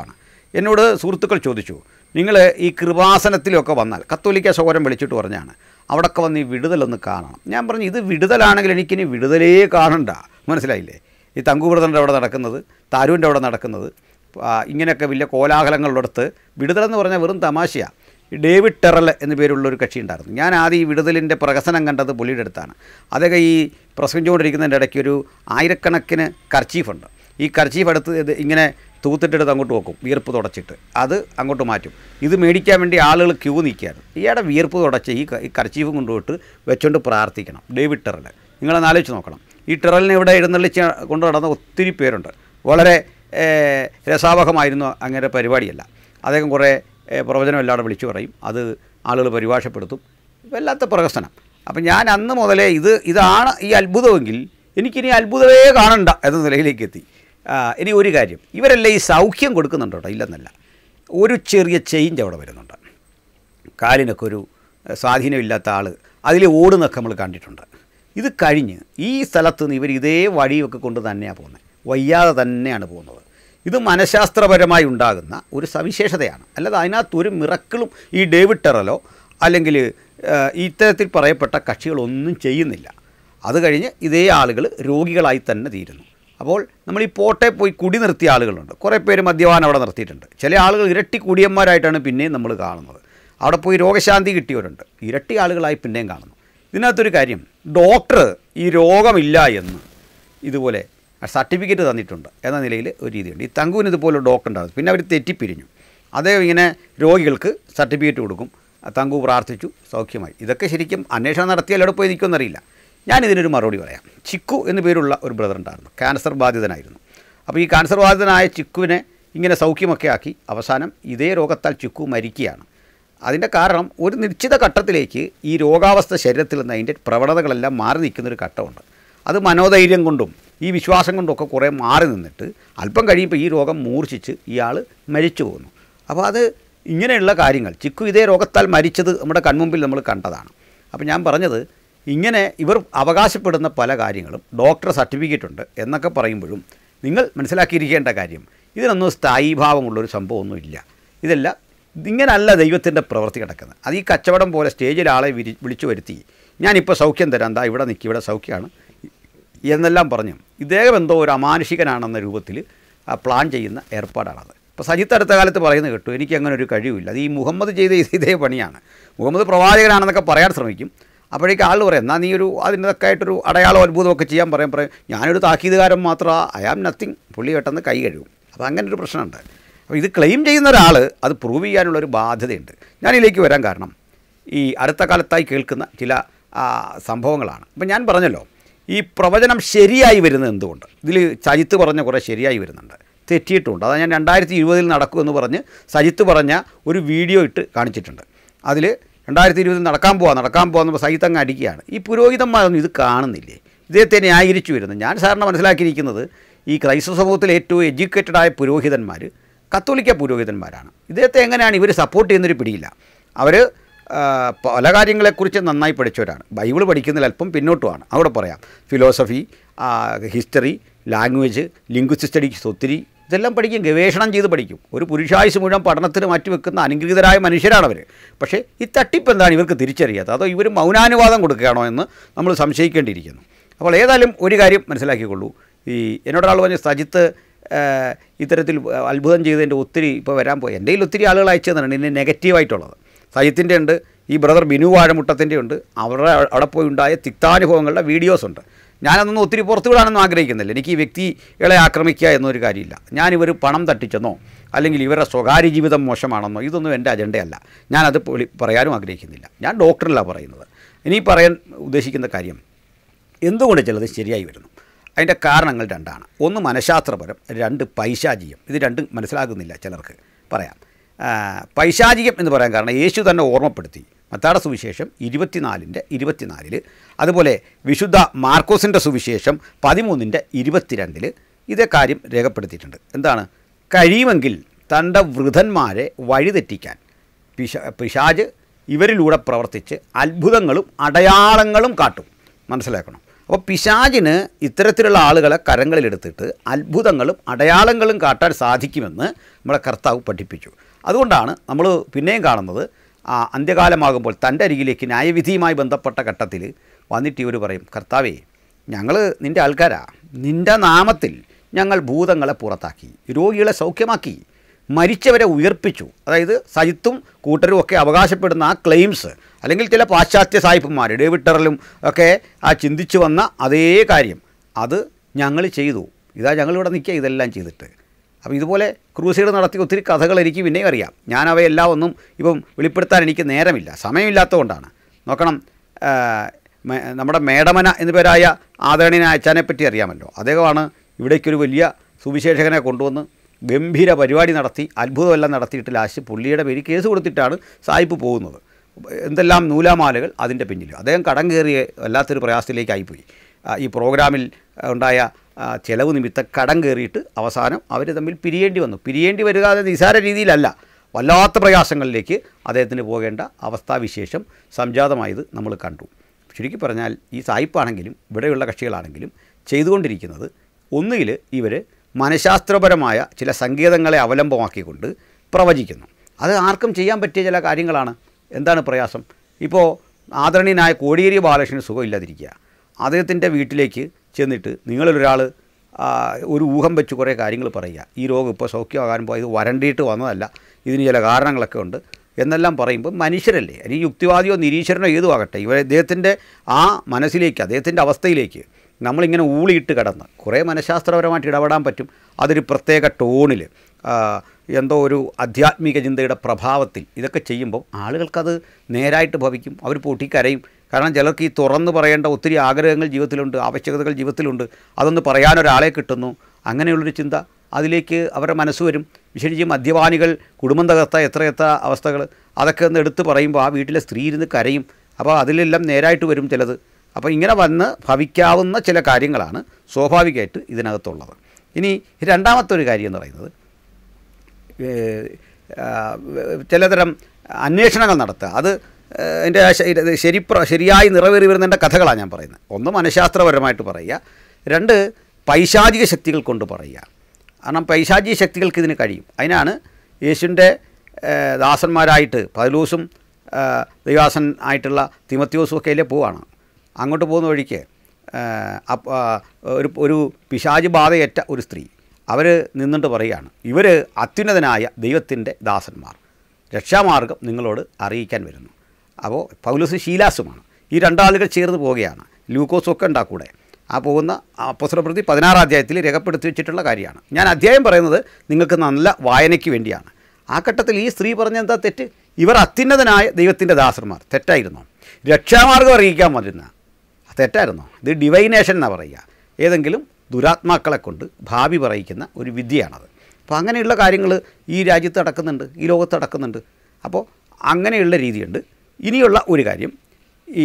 എന്നോട് സുഹൃത്തുക്കൾ ചോദിച്ചു നിങ്ങൾ ഈ കൃപാസനത്തിലൊക്കെ വന്നാൽ കത്തോലിക്ക സഹോദരൻ വിളിച്ചിട്ട് പറഞ്ഞാണ് അവിടെയൊക്കെ വന്ന് ഈ വിടുതലൊന്ന് കാണണം ഞാൻ പറഞ്ഞു ഇത് വിടുതലാണെങ്കിൽ എനിക്കിനി വിടുതലേ കാണണ്ട മനസ്സിലായില്ലേ ഈ തങ്കുവ്രതൻ്റെ അവിടെ നടക്കുന്നത് താരൂൻ്റെ അവിടെ നടക്കുന്നത് ആ, ഇങ്ങനെയൊക്കെ വലിയ കോലാഹലങ്ങളിലെടുത്ത് വിടുതലെന്ന് പറഞ്ഞാൽ വെറും തമാശയാണ് ഈ ഡേവിഡ് ടെറൽ എന്നു പേരുള്ള ഒരു കക്ഷി ഉണ്ടായിരുന്നു ഞാൻ ആദ്യം ഈ വിടുതലിൻ്റെ പ്രഹസനം കണ്ടത് പുള്ളിയുടെ അടുത്താണ് അദ്ദേഹം ഈ പ്രസംഗിച്ചുകൊണ്ടിരിക്കുന്നതിൻ്റെ ഇടയ്ക്ക് ഒരു ആയിരക്കണക്കിന് കർച്ചീഫുണ്ട് ഈ കർച്ചീഫ് എടുത്ത് ഇത് ഇങ്ങനെ തൂത്തിട്ടെടുത്ത് അങ്ങോട്ട് വെക്കും വിയർപ്പ് തുടച്ചിട്ട് അത് അങ്ങോട്ട് മാറ്റും ഇത് മേടിക്കാൻ വേണ്ടി ആളുകൾ ക്യൂ നിൽക്കുകയാണ് ഇയാളുടെ വിയർപ്പ് തുടച്ച് ഈ ക- ഈ കർച്ചീഫും കൊണ്ടുപോയിട്ട് വെച്ചുകൊണ്ട് പ്രാർത്ഥിക്കണം ഡേവിഡ് ടെറൽ നിങ്ങളൊന്ന് ആലോചിച്ച് നോക്കണം ഈ ടെറലിനെ ഇവിടെ എഴുന്നള്ളിച്ച് കൊണ്ട് നടന്ന ഒത്തിരി പേരുണ്ട് വളരെ ഏഹ്, രസാവഹമായിരുന്നു അങ്ങനെ പരിപാടിയല്ല അദ്ദേഹം കുറേ ഏഹ്, പ്രവചനം എല്ലാവരും വിളിച്ചു പറയും അത് ആളുകൾ പരിഭാഷപ്പെടുത്തും വല്ലാത്ത പ്രഹസനം അപ്പം ഞാൻ അന്ന് മുതലേ ഇത് ഇതാണ് ഈ അത്ഭുതമെങ്കിൽ എനിക്കിനി അത്ഭുതമേ കാണണ്ട എന്ന നിലയിലേക്ക് എത്തി ആ, ഇനി ഒരു കാര്യം ഇവരെല്ലാം ഈ സൗഖ്യം കൊടുക്കുന്നുണ്ട് കേട്ടോ ഇല്ലെന്നല്ല ഒരു ചെറിയ ചേഞ്ച് അവിടെ വരുന്നുണ്ട് കാലിനൊക്കെ ഒരു ഏഹ്, സ്വാധീനമില്ലാത്ത ആൾ അതിൽ ഓടുന്നൊക്കെ നമ്മൾ കണ്ടിട്ടുണ്ട് ഇത് കഴിഞ്ഞ് ഈ സ്ഥലത്ത് നിന്ന് ഇവർ ഇതേ വഴിയൊക്കെ കൊണ്ട് തന്നെയാണ് പോകുന്നത് വയ്യാതെ തന്നെയാണ് പോകുന്നത് ഇത് മനഃശാസ്ത്രപരമായി ഉണ്ടാകുന്ന ഒരു സവിശേഷതയാണ് അല്ലാതെ അതിനകത്ത് ഒരു മിറക്കിളും ഈ ഡേവിഡ് ടെറലോ അല്ലെങ്കിൽ ഏഹ്, ഇത്തരത്തിൽ പറയപ്പെട്ട കക്ഷികളൊന്നും ചെയ്യുന്നില്ല അത് കഴിഞ്ഞ് ഇതേ ആളുകൾ രോഗികളായി തന്നെ തീരുന്നു അപ്പോൾ നമ്മൾ ഈ പോട്ടെ പോയി കുടി നിർത്തിയ ആളുകളുണ്ട് കുറേ പേര് മദ്യപാനം അവിടെ നിർത്തിയിട്ടുണ്ട് ചില ആളുകൾ ഇരട്ടി കുടിയന്മാരായിട്ടാണ് പിന്നെയും നമ്മൾ കാണുന്നത് അവിടെ പോയി രോഗശാന്തി കിട്ടിയവരുണ്ട് ഇരട്ടി ആളുകളായി പിന്നെയും കാണുന്നു ഇതിനകത്തൊരു കാര്യം ഡോക്ടർ ഈ രോഗമില്ല എന്ന് ഇതുപോലെ സർട്ടിഫിക്കറ്റ് തന്നിട്ടുണ്ട് എന്ന നിലയിൽ ഒരു രീതിയുണ്ട് ഈ തങ്കുവിന് ഇതുപോലെ ഡോക്ടർ ഉണ്ടാകും പിന്നെ അവർ തെറ്റിപ്പിരിഞ്ഞു അദ്ദേഹം ഇങ്ങനെ രോഗികൾക്ക് സർട്ടിഫിക്കറ്റ് കൊടുക്കും ആ തങ്കു പ്രാർത്ഥിച്ചു സൗഖ്യമായി ഇതൊക്കെ ശരിക്കും അന്വേഷണം നടത്തിയാൽ എവിടെ പോയി നിൽക്കുമെന്നറിയില്ല ഞാൻ ഇതിനൊരു മറുപടി പറയാം ചിക്കു എന്നു പേരുള്ള ഒരു ബ്രദർ ഉണ്ടായിരുന്നു ക്യാൻസർ ബാധിതനായിരുന്നു അപ്പോൾ ഈ ക്യാൻസർ ബാധിതനായ ചിക്കുവിനെ ഇങ്ങനെ സൗഖ്യമൊക്കെ ആക്കി അവസാനം ഇതേ രോഗത്താൽ ചിക്കു മരിക്കുകയാണ് അതിൻ്റെ കാരണം ഒരു നിശ്ചിത ഘട്ടത്തിലേക്ക് ഈ രോഗാവസ്ഥ ശരീരത്തിൽ നിന്ന് അതിൻ്റെ പ്രവണതകളെല്ലാം മാറി നിൽക്കുന്നൊരു ഘട്ടമുണ്ട് അത് മനോധൈര്യം കൊണ്ടും ഈ വിശ്വാസം കൊണ്ടും ഒക്കെ കുറേ മാറി നിന്നിട്ട് അല്പം കഴിയുമ്പോൾ ഈ രോഗം മൂർച്ഛിച്ച് ഇയാൾ മരിച്ചു പോകുന്നു അപ്പോൾ അത് ഇങ്ങനെയുള്ള കാര്യങ്ങൾ ചിക്കു ഇതേ രോഗത്താൽ മരിച്ചത് നമ്മുടെ കൺമുമ്പിൽ നമ്മൾ കണ്ടതാണ് അപ്പോൾ ഞാൻ പറഞ്ഞത് ഇങ്ങനെ ഇവർ അവകാശപ്പെടുന്ന പല കാര്യങ്ങളും ഡോക്ടർ സർട്ടിഫിക്കറ്റ് ഉണ്ട് എന്നൊക്കെ പറയുമ്പോഴും നിങ്ങൾ മനസ്സിലാക്കിയിരിക്കേണ്ട കാര്യം ഇതിനൊന്നും സ്ഥായീഭാവമുള്ളൊരു സംഭവമൊന്നുമില്ല ഇതെല്ലാം ഇങ്ങനല്ല ദൈവത്തിൻ്റെ പ്രവൃത്തി കിടക്കുന്നത് അത് ഈ കച്ചവടം പോലെ സ്റ്റേജിൽ ആളെ വിരി വിളിച്ചു വരുത്തി ഞാനിപ്പോൾ സൗഖ്യം തരാം എന്താ ഇവിടെ നിൽക്കി ഇവിടെ സൗഖ്യമാണ് എന്നെല്ലാം പറഞ്ഞു ഇദ്ദേഹം എന്തോ ഒരു അമാനുഷികനാണെന്ന രൂപത്തിൽ ആ പ്ലാൻ ചെയ്യുന്ന ഏർപ്പാടാണത് ഇപ്പോൾ സജിത്ത് അടുത്ത കാലത്ത് പറയുന്നത് കേട്ടു എനിക്ക് അങ്ങനെ ഒരു കഴിവില്ല അത് ഈ മുഹമ്മദ് ചെയ്ത ഇത് ഇതേ പണിയാണ് മുഹമ്മദ് പ്രവാചകനാണെന്നൊക്കെ പറയാൻ ശ്രമിക്കും അപ്പോഴേക്ക് ആൾ പറയും എന്നാൽ നീ ഒരു അതിൻ്റെതൊക്കെ ആയിട്ടൊരു അടയാളം അത്ഭുതമൊക്കെ ചെയ്യാൻ പറയാൻ പറയും ഞാനൊരു താക്കീതുകാരൻ മാത്രം ഐ ആം നത്തിങ് പുള്ളി പെട്ടെന്ന് കൈ കഴുകും അപ്പോൾ അങ്ങനെ ഒരു പ്രശ്നമുണ്ട് അപ്പോൾ ഇത് ക്ലെയിം ചെയ്യുന്ന ഒരാൾ അത് പ്രൂവ് ചെയ്യാനുള്ള ഒരു ബാധ്യതയുണ്ട് ഞാനിതിലേക്ക് വരാൻ കാരണം ഈ അടുത്ത കാലത്തായി കേൾക്കുന്ന ചില ആ, സംഭവങ്ങളാണ് അപ്പം ഞാൻ പറഞ്ഞല്ലോ ഈ പ്രവചനം ശരിയായി വരുന്നത് എന്തുകൊണ്ട് ഇതിൽ സജിത്ത് പറഞ്ഞ കുറേ ശരിയായി വരുന്നുണ്ട് തെറ്റിയിട്ടുണ്ട് അതാ ഞാൻ രണ്ടായിരത്തി ഇരുപതിൽ നടക്കുമെന്ന് പറഞ്ഞ് സജിത്ത് പറഞ്ഞ ഒരു വീഡിയോ ഇട്ട് കാണിച്ചിട്ടുണ്ട് അതിൽ രണ്ടായിരത്തി ഇരുപതിൽ നടക്കാൻ പോവാ നടക്കാൻ പോകാന്ന് സജിത്ത് അങ്ങ് അടിക്കുകയാണ് ഈ പുരോഹിതന്മാരൊന്നും ഇത് കാണുന്നില്ലേ ഇദ്ദേഹത്തെ ന്യായീകരിച്ചു വരുന്നു ഞാൻ സാറിന് മനസ്സിലാക്കിയിരിക്കുന്നത് ഈ ക്രൈസ്തവ സമൂഹത്തിൽ ഏറ്റവും എഡ്യൂക്കേറ്റഡായ പുരോഹിതന്മാർ കത്തോലിക്ക പുരോഹിതന്മാരാണ് ഇദ്ദേഹത്തെ എങ്ങനെയാണ് ഇവർ സപ്പോർട്ട് ചെയ്യുന്നൊരു പിടിയില്ല അവർ പല കാര്യങ്ങളെക്കുറിച്ച് നന്നായി പഠിച്ചവരാണ് ബൈബിൾ പഠിക്കുന്നതിൽ അല്പം പിന്നോട്ടുമാണ് അവിടെ പറയാം philosophy history language linguist studies ഒത്തിരി ഇതെല്ലാം പഠിക്കും ഗവേഷണം ചെയ്ത് പഠിക്കും ഒരു പുരുഷായുസ് മുഴുവൻ പഠനത്തിന് മാറ്റിവെക്കുന്ന അനുഗ്രഹീതരായ മനുഷ്യരാണ് അവർ പക്ഷേ ഈ തട്ടിപ്പ് എന്താണ് ഇവർക്ക് തിരിച്ചറിയാത്തത് അതോ ഇവർ മൗനാനുവാദം കൊടുക്കുകയാണോ എന്ന് നമ്മൾ സംശയിക്കേണ്ടിയിരിക്കുന്നു അപ്പോൾ ഏതായാലും ഒരു കാര്യം മനസ്സിലാക്കിക്കൊള്ളൂ ഈ എന്നോടൊരാൾ പറഞ്ഞ സജിത്ത് ഏഹ്, ഇത്തരത്തിൽ അത്ഭുതം ചെയ്തതിൻ്റെ ഒത്തിരി ഇപ്പോൾ വരാൻ പോയി എൻ്റെ കയ്യിൽ ഒത്തിരി ആളുകൾ അയച്ചു തന്നിട്ടുണ്ട് ഇതിന് നെഗറ്റീവായിട്ടുള്ളത് സജിത്തിൻ്റെ ഉണ്ട് ഈ ബ്രദർ ബിനു വാഴമുട്ടത്തിൻ്റെ ഉണ്ട് അവരുടെ അവിടെ പോയി ഉണ്ടായ തിക്താനുഭവങ്ങളുടെ വീഡിയോസ് ഉണ്ട് ഞാനതൊന്നും ഒത്തിരി പുറത്തു വിടാനൊന്നും ആഗ്രഹിക്കുന്നില്ല എനിക്ക് ഈ വ്യക്തികളെ ആക്രമിക്കുക എന്നൊരു കാര്യമില്ല ഞാനിവർ പണം തട്ടിച്ചെന്നോ അല്ലെങ്കിൽ ഇവരുടെ സ്വകാര്യ ജീവിതം മോശമാണെന്നോ ഇതൊന്നും എൻ്റെ അജണ്ടയല്ല ഞാനത് പൊളി- പറയാനും ആഗ്രഹിക്കുന്നില്ല ഞാൻ ഡോക്ടറല്ല പറയുന്നത് ഇനി പറയാൻ ഉദ്ദേശിക്കുന്ന കാര്യം എന്തുകൊണ്ട് ചിലത് ശരിയായി വരുന്നു അതിൻ്റെ കാരണങ്ങൾ രണ്ടാണ് ഒന്ന് മനഃശാസ്ത്രപരം രണ്ട് പൈശാചികം ഇത് രണ്ടും മനസ്സിലാകുന്നില്ല ചിലർക്ക് പറയാം ആ, പൈശാചികം എന്ന് പറയാൻ കാരണം യേശു തന്നെ ഓർമ്മപ്പെടുത്തി മത്താട സുവിശേഷം ഇരുപത്തിനാലിൻ്റെ ഇരുപത്തിനാലിൽ അതുപോലെ വിശുദ്ധ മാർക്കോസിൻ്റെ സുവിശേഷം പതിമൂന്നിൻ്റെ ഇരുപത്തിരണ്ടിൽ ഇതേ കാര്യം രേഖപ്പെടുത്തിയിട്ടുണ്ട് എന്താണ് കഴിയുമെങ്കിൽ തൻ്റെ വൃതന്മാരെ വഴിതെറ്റിക്കാൻ പിശ പിശാജ് ഇവരിലൂടെ പ്രവർത്തിച്ച് അത്ഭുതങ്ങളും അടയാളങ്ങളും കാട്ടും മനസ്സിലാക്കണം അപ്പോൾ പിശാചിന് ഇത്തരത്തിലുള്ള ആളുകളെ കരങ്ങളിലെടുത്തിട്ട് അത്ഭുതങ്ങളും അടയാളങ്ങളും കാട്ടാൻ സാധിക്കുമെന്ന് നമ്മുടെ കർത്താവ് പഠിപ്പിച്ചു അതുകൊണ്ടാണ് നമ്മൾ പിന്നെയും കാണുന്നത് ആ അന്ത്യകാലമാകുമ്പോൾ തൻ്റെ അരികിലേക്ക് ന്യായവിധിയുമായി ബന്ധപ്പെട്ട ഘട്ടത്തിൽ വന്നിട്ട് ഇവർ പറയും കർത്താവേ ഞങ്ങൾ നിൻ്റെ ആൾക്കാരാ നിൻ്റെ നാമത്തിൽ ഞങ്ങൾ ഭൂതങ്ങളെ പുറത്താക്കി രോഗികളെ സൗഖ്യമാക്കി മരിച്ചവരെ ഉയർപ്പിച്ചു അതായത് സജിത്തും കൂട്ടരും ഒക്കെ അവകാശപ്പെടുന്ന ആ ക്ലെയിംസ് അല്ലെങ്കിൽ ചില പാശ്ചാത്യ സായിപ്പന്മാർ ഡേവിഡ് ഒക്കെ ആ ചിന്തിച്ചു വന്ന അതേ കാര്യം അത് ഞങ്ങൾ ചെയ്തു ഇതാ ഞങ്ങളിവിടെ നിൽക്കുക ഇതെല്ലാം ചെയ്തിട്ട് അപ്പോൾ ഇതുപോലെ ക്രൂസൈഡ് നടത്തിയ ഒത്തിരി കഥകൾ എനിക്ക് പിന്നെയും അറിയാം ഞാൻ അവയെല്ലാം ഒന്നും ഇപ്പം വെളിപ്പെടുത്താൻ എനിക്ക് നേരമില്ല സമയമില്ലാത്തതുകൊണ്ടാണ് നോക്കണം ആ, മേ- നമ്മുടെ മേടമന എന്നു പേരായ ആദരണീയ അച്ഛനെ പറ്റി അറിയാമല്ലോ അദ്ദേഹമാണ് ഇവിടേക്കൊരു വലിയ സുവിശേഷകനെ കൊണ്ടുവന്ന് ഗംഭീര പരിപാടി നടത്തി അത്ഭുതമെല്ലാം നടത്തിയിട്ട് ലാസ്റ്റ് പുള്ളിയുടെ പേര് കേസ് കൊടുത്തിട്ടാണ് സായിപ്പ് പോകുന്നത് എന്തെല്ലാം നൂലാമാലകൾ അതിൻ്റെ പിന്നിൽ അദ്ദേഹം കടം കയറിയ വല്ലാത്തൊരു പ്രയാസത്തിലേക്കായിപ്പോയി ആ, ഈ പ്രോഗ്രാമിൽ ആ, ഉണ്ടായ ആ, ചെലവ് നിമിത്തം കടം കയറിയിട്ട് അവസാനം അവർ തമ്മിൽ പിരിയേണ്ടി വന്നു പിരിയേണ്ടി വരിക അത് നിസാര രീതിയിലല്ല വല്ലാത്ത പ്രയാസങ്ങളിലേക്ക് അദ്ദേഹത്തിന് പോകേണ്ട അവസ്ഥാവിശേഷം സംജാതമായത് നമ്മൾ കണ്ടു ചുരുക്കി പറഞ്ഞാൽ ഈ സായിപ്പാണെങ്കിലും ഇവിടെയുള്ള കക്ഷികളാണെങ്കിലും ചെയ്തുകൊണ്ടിരിക്കുന്നത് ഒന്നുകിൽ ഇവർ മനഃശാസ്ത്രപരമായ ചില സങ്കേതങ്ങളെ അവലംബമാക്കിക്കൊണ്ട് പ്രവചിക്കുന്നു അത് ആർക്കും ചെയ്യാൻ പറ്റിയ ചില കാര്യങ്ങളാണ് എന്താണ് പ്രയാസം ഇപ്പോൾ ആദരണീയനായ കോടിയേരി ബാലകൃഷ്ണന് സുഖമില്ലാതിരിക്കുക അദ്ദേഹത്തിൻ്റെ വീട്ടിലേക്ക് ചെന്നിട്ട് നിങ്ങളൊരാൾ ഒരു ഊഹം വെച്ച് കുറേ കാര്യങ്ങൾ പറയുക ഈ രോഗം ഇപ്പോൾ സൗഖ്യമാകാൻ പോയത് വരണ്ടിയിട്ട് വന്നതല്ല ഇതിന് ചില കാരണങ്ങളൊക്കെ ഉണ്ട് എന്നെല്ലാം പറയുമ്പോൾ മനുഷ്യരല്ലേ അല്ലെങ്കിൽ യുക്തിവാദിയോ നിരീശ്വരനോ ഏതും ആകട്ടെ ഇവർ അദ്ദേഹത്തിൻ്റെ ആ മനസ്സിലേക്ക് അദ്ദേഹത്തിൻ്റെ അവസ്ഥയിലേക്ക് നമ്മളിങ്ങനെ ഊളിയിട്ട് കിടന്ന് കുറേ മനഃശാസ്ത്രപരമായിട്ട് ഇടപെടാൻ പറ്റും അതൊരു പ്രത്യേക ടോണിൽ എന്തോ ഒരു ആധ്യാത്മിക ചിന്തയുടെ പ്രഭാവത്തിൽ ഇതൊക്കെ ചെയ്യുമ്പോൾ ആളുകൾക്കത് നേരായിട്ട് ഭവിക്കും അവർ പൊട്ടിക്കരയും കാരണം ചിലർക്ക് ഈ തുറന്ന് പറയേണ്ട ഒത്തിരി ആഗ്രഹങ്ങൾ ജീവിതത്തിലുണ്ട് ആവശ്യകതകൾ ജീവിതത്തിലുണ്ട് അതൊന്ന് പറയാനൊരാളെ കിട്ടുന്നു അങ്ങനെയുള്ളൊരു ചിന്ത അതിലേക്ക് അവരുടെ മനസ്സ് വരും വിശേഷിച്ച് മദ്യപാനികൾ കുടുംബം തകർത്ത എത്രയെത്ര അവസ്ഥകൾ അതൊക്കെ ഒന്ന് എടുത്ത് പറയുമ്പോൾ ആ വീട്ടിലെ സ്ത്രീ ഇരുന്ന് കരയും അപ്പോൾ അതിലെല്ലാം നേരായിട്ട് വരും ചിലത് അപ്പോൾ ഇങ്ങനെ വന്ന് ഭവിക്കാവുന്ന ചില കാര്യങ്ങളാണ് സ്വാഭാവികമായിട്ട് ഇതിനകത്തുള്ളത് ഇനി രണ്ടാമത്തെ ഒരു കാര്യം എന്ന് പറയുന്നത് ഏഹ്, ആ, ചിലതരം അന്വേഷണങ്ങൾ നടത്തുക അത് ഏഹ്, അതിൻ്റെ ആ ശ- ഇത് ശരി പ്ര- ശരിയായി നിറവേറി വരുന്നതിൻ്റെ കഥകളാണ് ഞാൻ പറയുന്നത് ഒന്ന് മനഃശാസ്ത്രപരമായിട്ട് പറയുക രണ്ട് പൈശാചിക ശക്തികൾ കൊണ്ട് പറയുക കാരണം പൈശാചിക ശക്തികൾക്ക് ഇതിന് കഴിയും അതിനാണ് യേശുവിൻ്റെ ഏഹ്, ദാസന്മാരായിട്ട് പൗലൂസും ഏഹ്, ദൈവാസൻ ആയിട്ടുള്ള തിമത്യോസും ഒക്കെ അതിലെ പോവാണ് അങ്ങോട്ട് പോകുന്ന വഴിക്ക് ഏഹ്, അപ്പ- ആ, ഒരു ഒരു പിശാച് ബാധയേറ്റ ഒരു സ്ത്രീ അവർ നിന്നിട്ട് പറയുകയാണ് ഇവർ അത്യുന്നതനായ ദൈവത്തിൻ്റെ ദാസന്മാർ രക്ഷാമാർഗം നിങ്ങളോട് അറിയിക്കാൻ വരുന്നു അപ്പോൾ പൗലോസ് ശീലാസുമാണ് ഈ രണ്ടാളുകൾ ചേർന്ന് പോവുകയാണ് ലൂക്കോസും ഒക്കെ ഉണ്ടാക്കൂടെ ആ പോകുന്ന അപ്പസ്വരപ്രതി പതിനാറാം അധ്യായത്തിൽ രേഖപ്പെടുത്തി വെച്ചിട്ടുള്ള കാര്യമാണ് ഞാൻ അധ്യായം പറയുന്നത് നിങ്ങൾക്ക് നല്ല വായനയ്ക്ക് വേണ്ടിയാണ് ആ ഘട്ടത്തിൽ ഈ സ്ത്രീ പറഞ്ഞ എന്താ തെറ്റ് ഇവർ അത്യുന്നതനായ ദൈവത്തിൻ്റെ ദാസന്മാർ തെറ്റായിരുന്നോ രക്ഷാമാർഗം അറിയിക്കാൻ വരുന്ന തെറ്റായിരുന്നോ ഇത് ഡിവൈനേഷൻ എന്നാണ് പറയുക ഏതെങ്കിലും ദുരാത്മാക്കളെ കൊണ്ട് ഭാവി പറയിക്കുന്ന ഒരു വിദ്യയാണത് അപ്പോൾ അങ്ങനെയുള്ള കാര്യങ്ങൾ ഈ രാജ്യത്ത് നടക്കുന്നുണ്ട് ഈ ലോകത്ത് നടക്കുന്നുണ്ട് അപ്പോൾ അങ്ങനെയുള്ള രീതിയുണ്ട് ഇനിയുള്ള ഒരു കാര്യം ഈ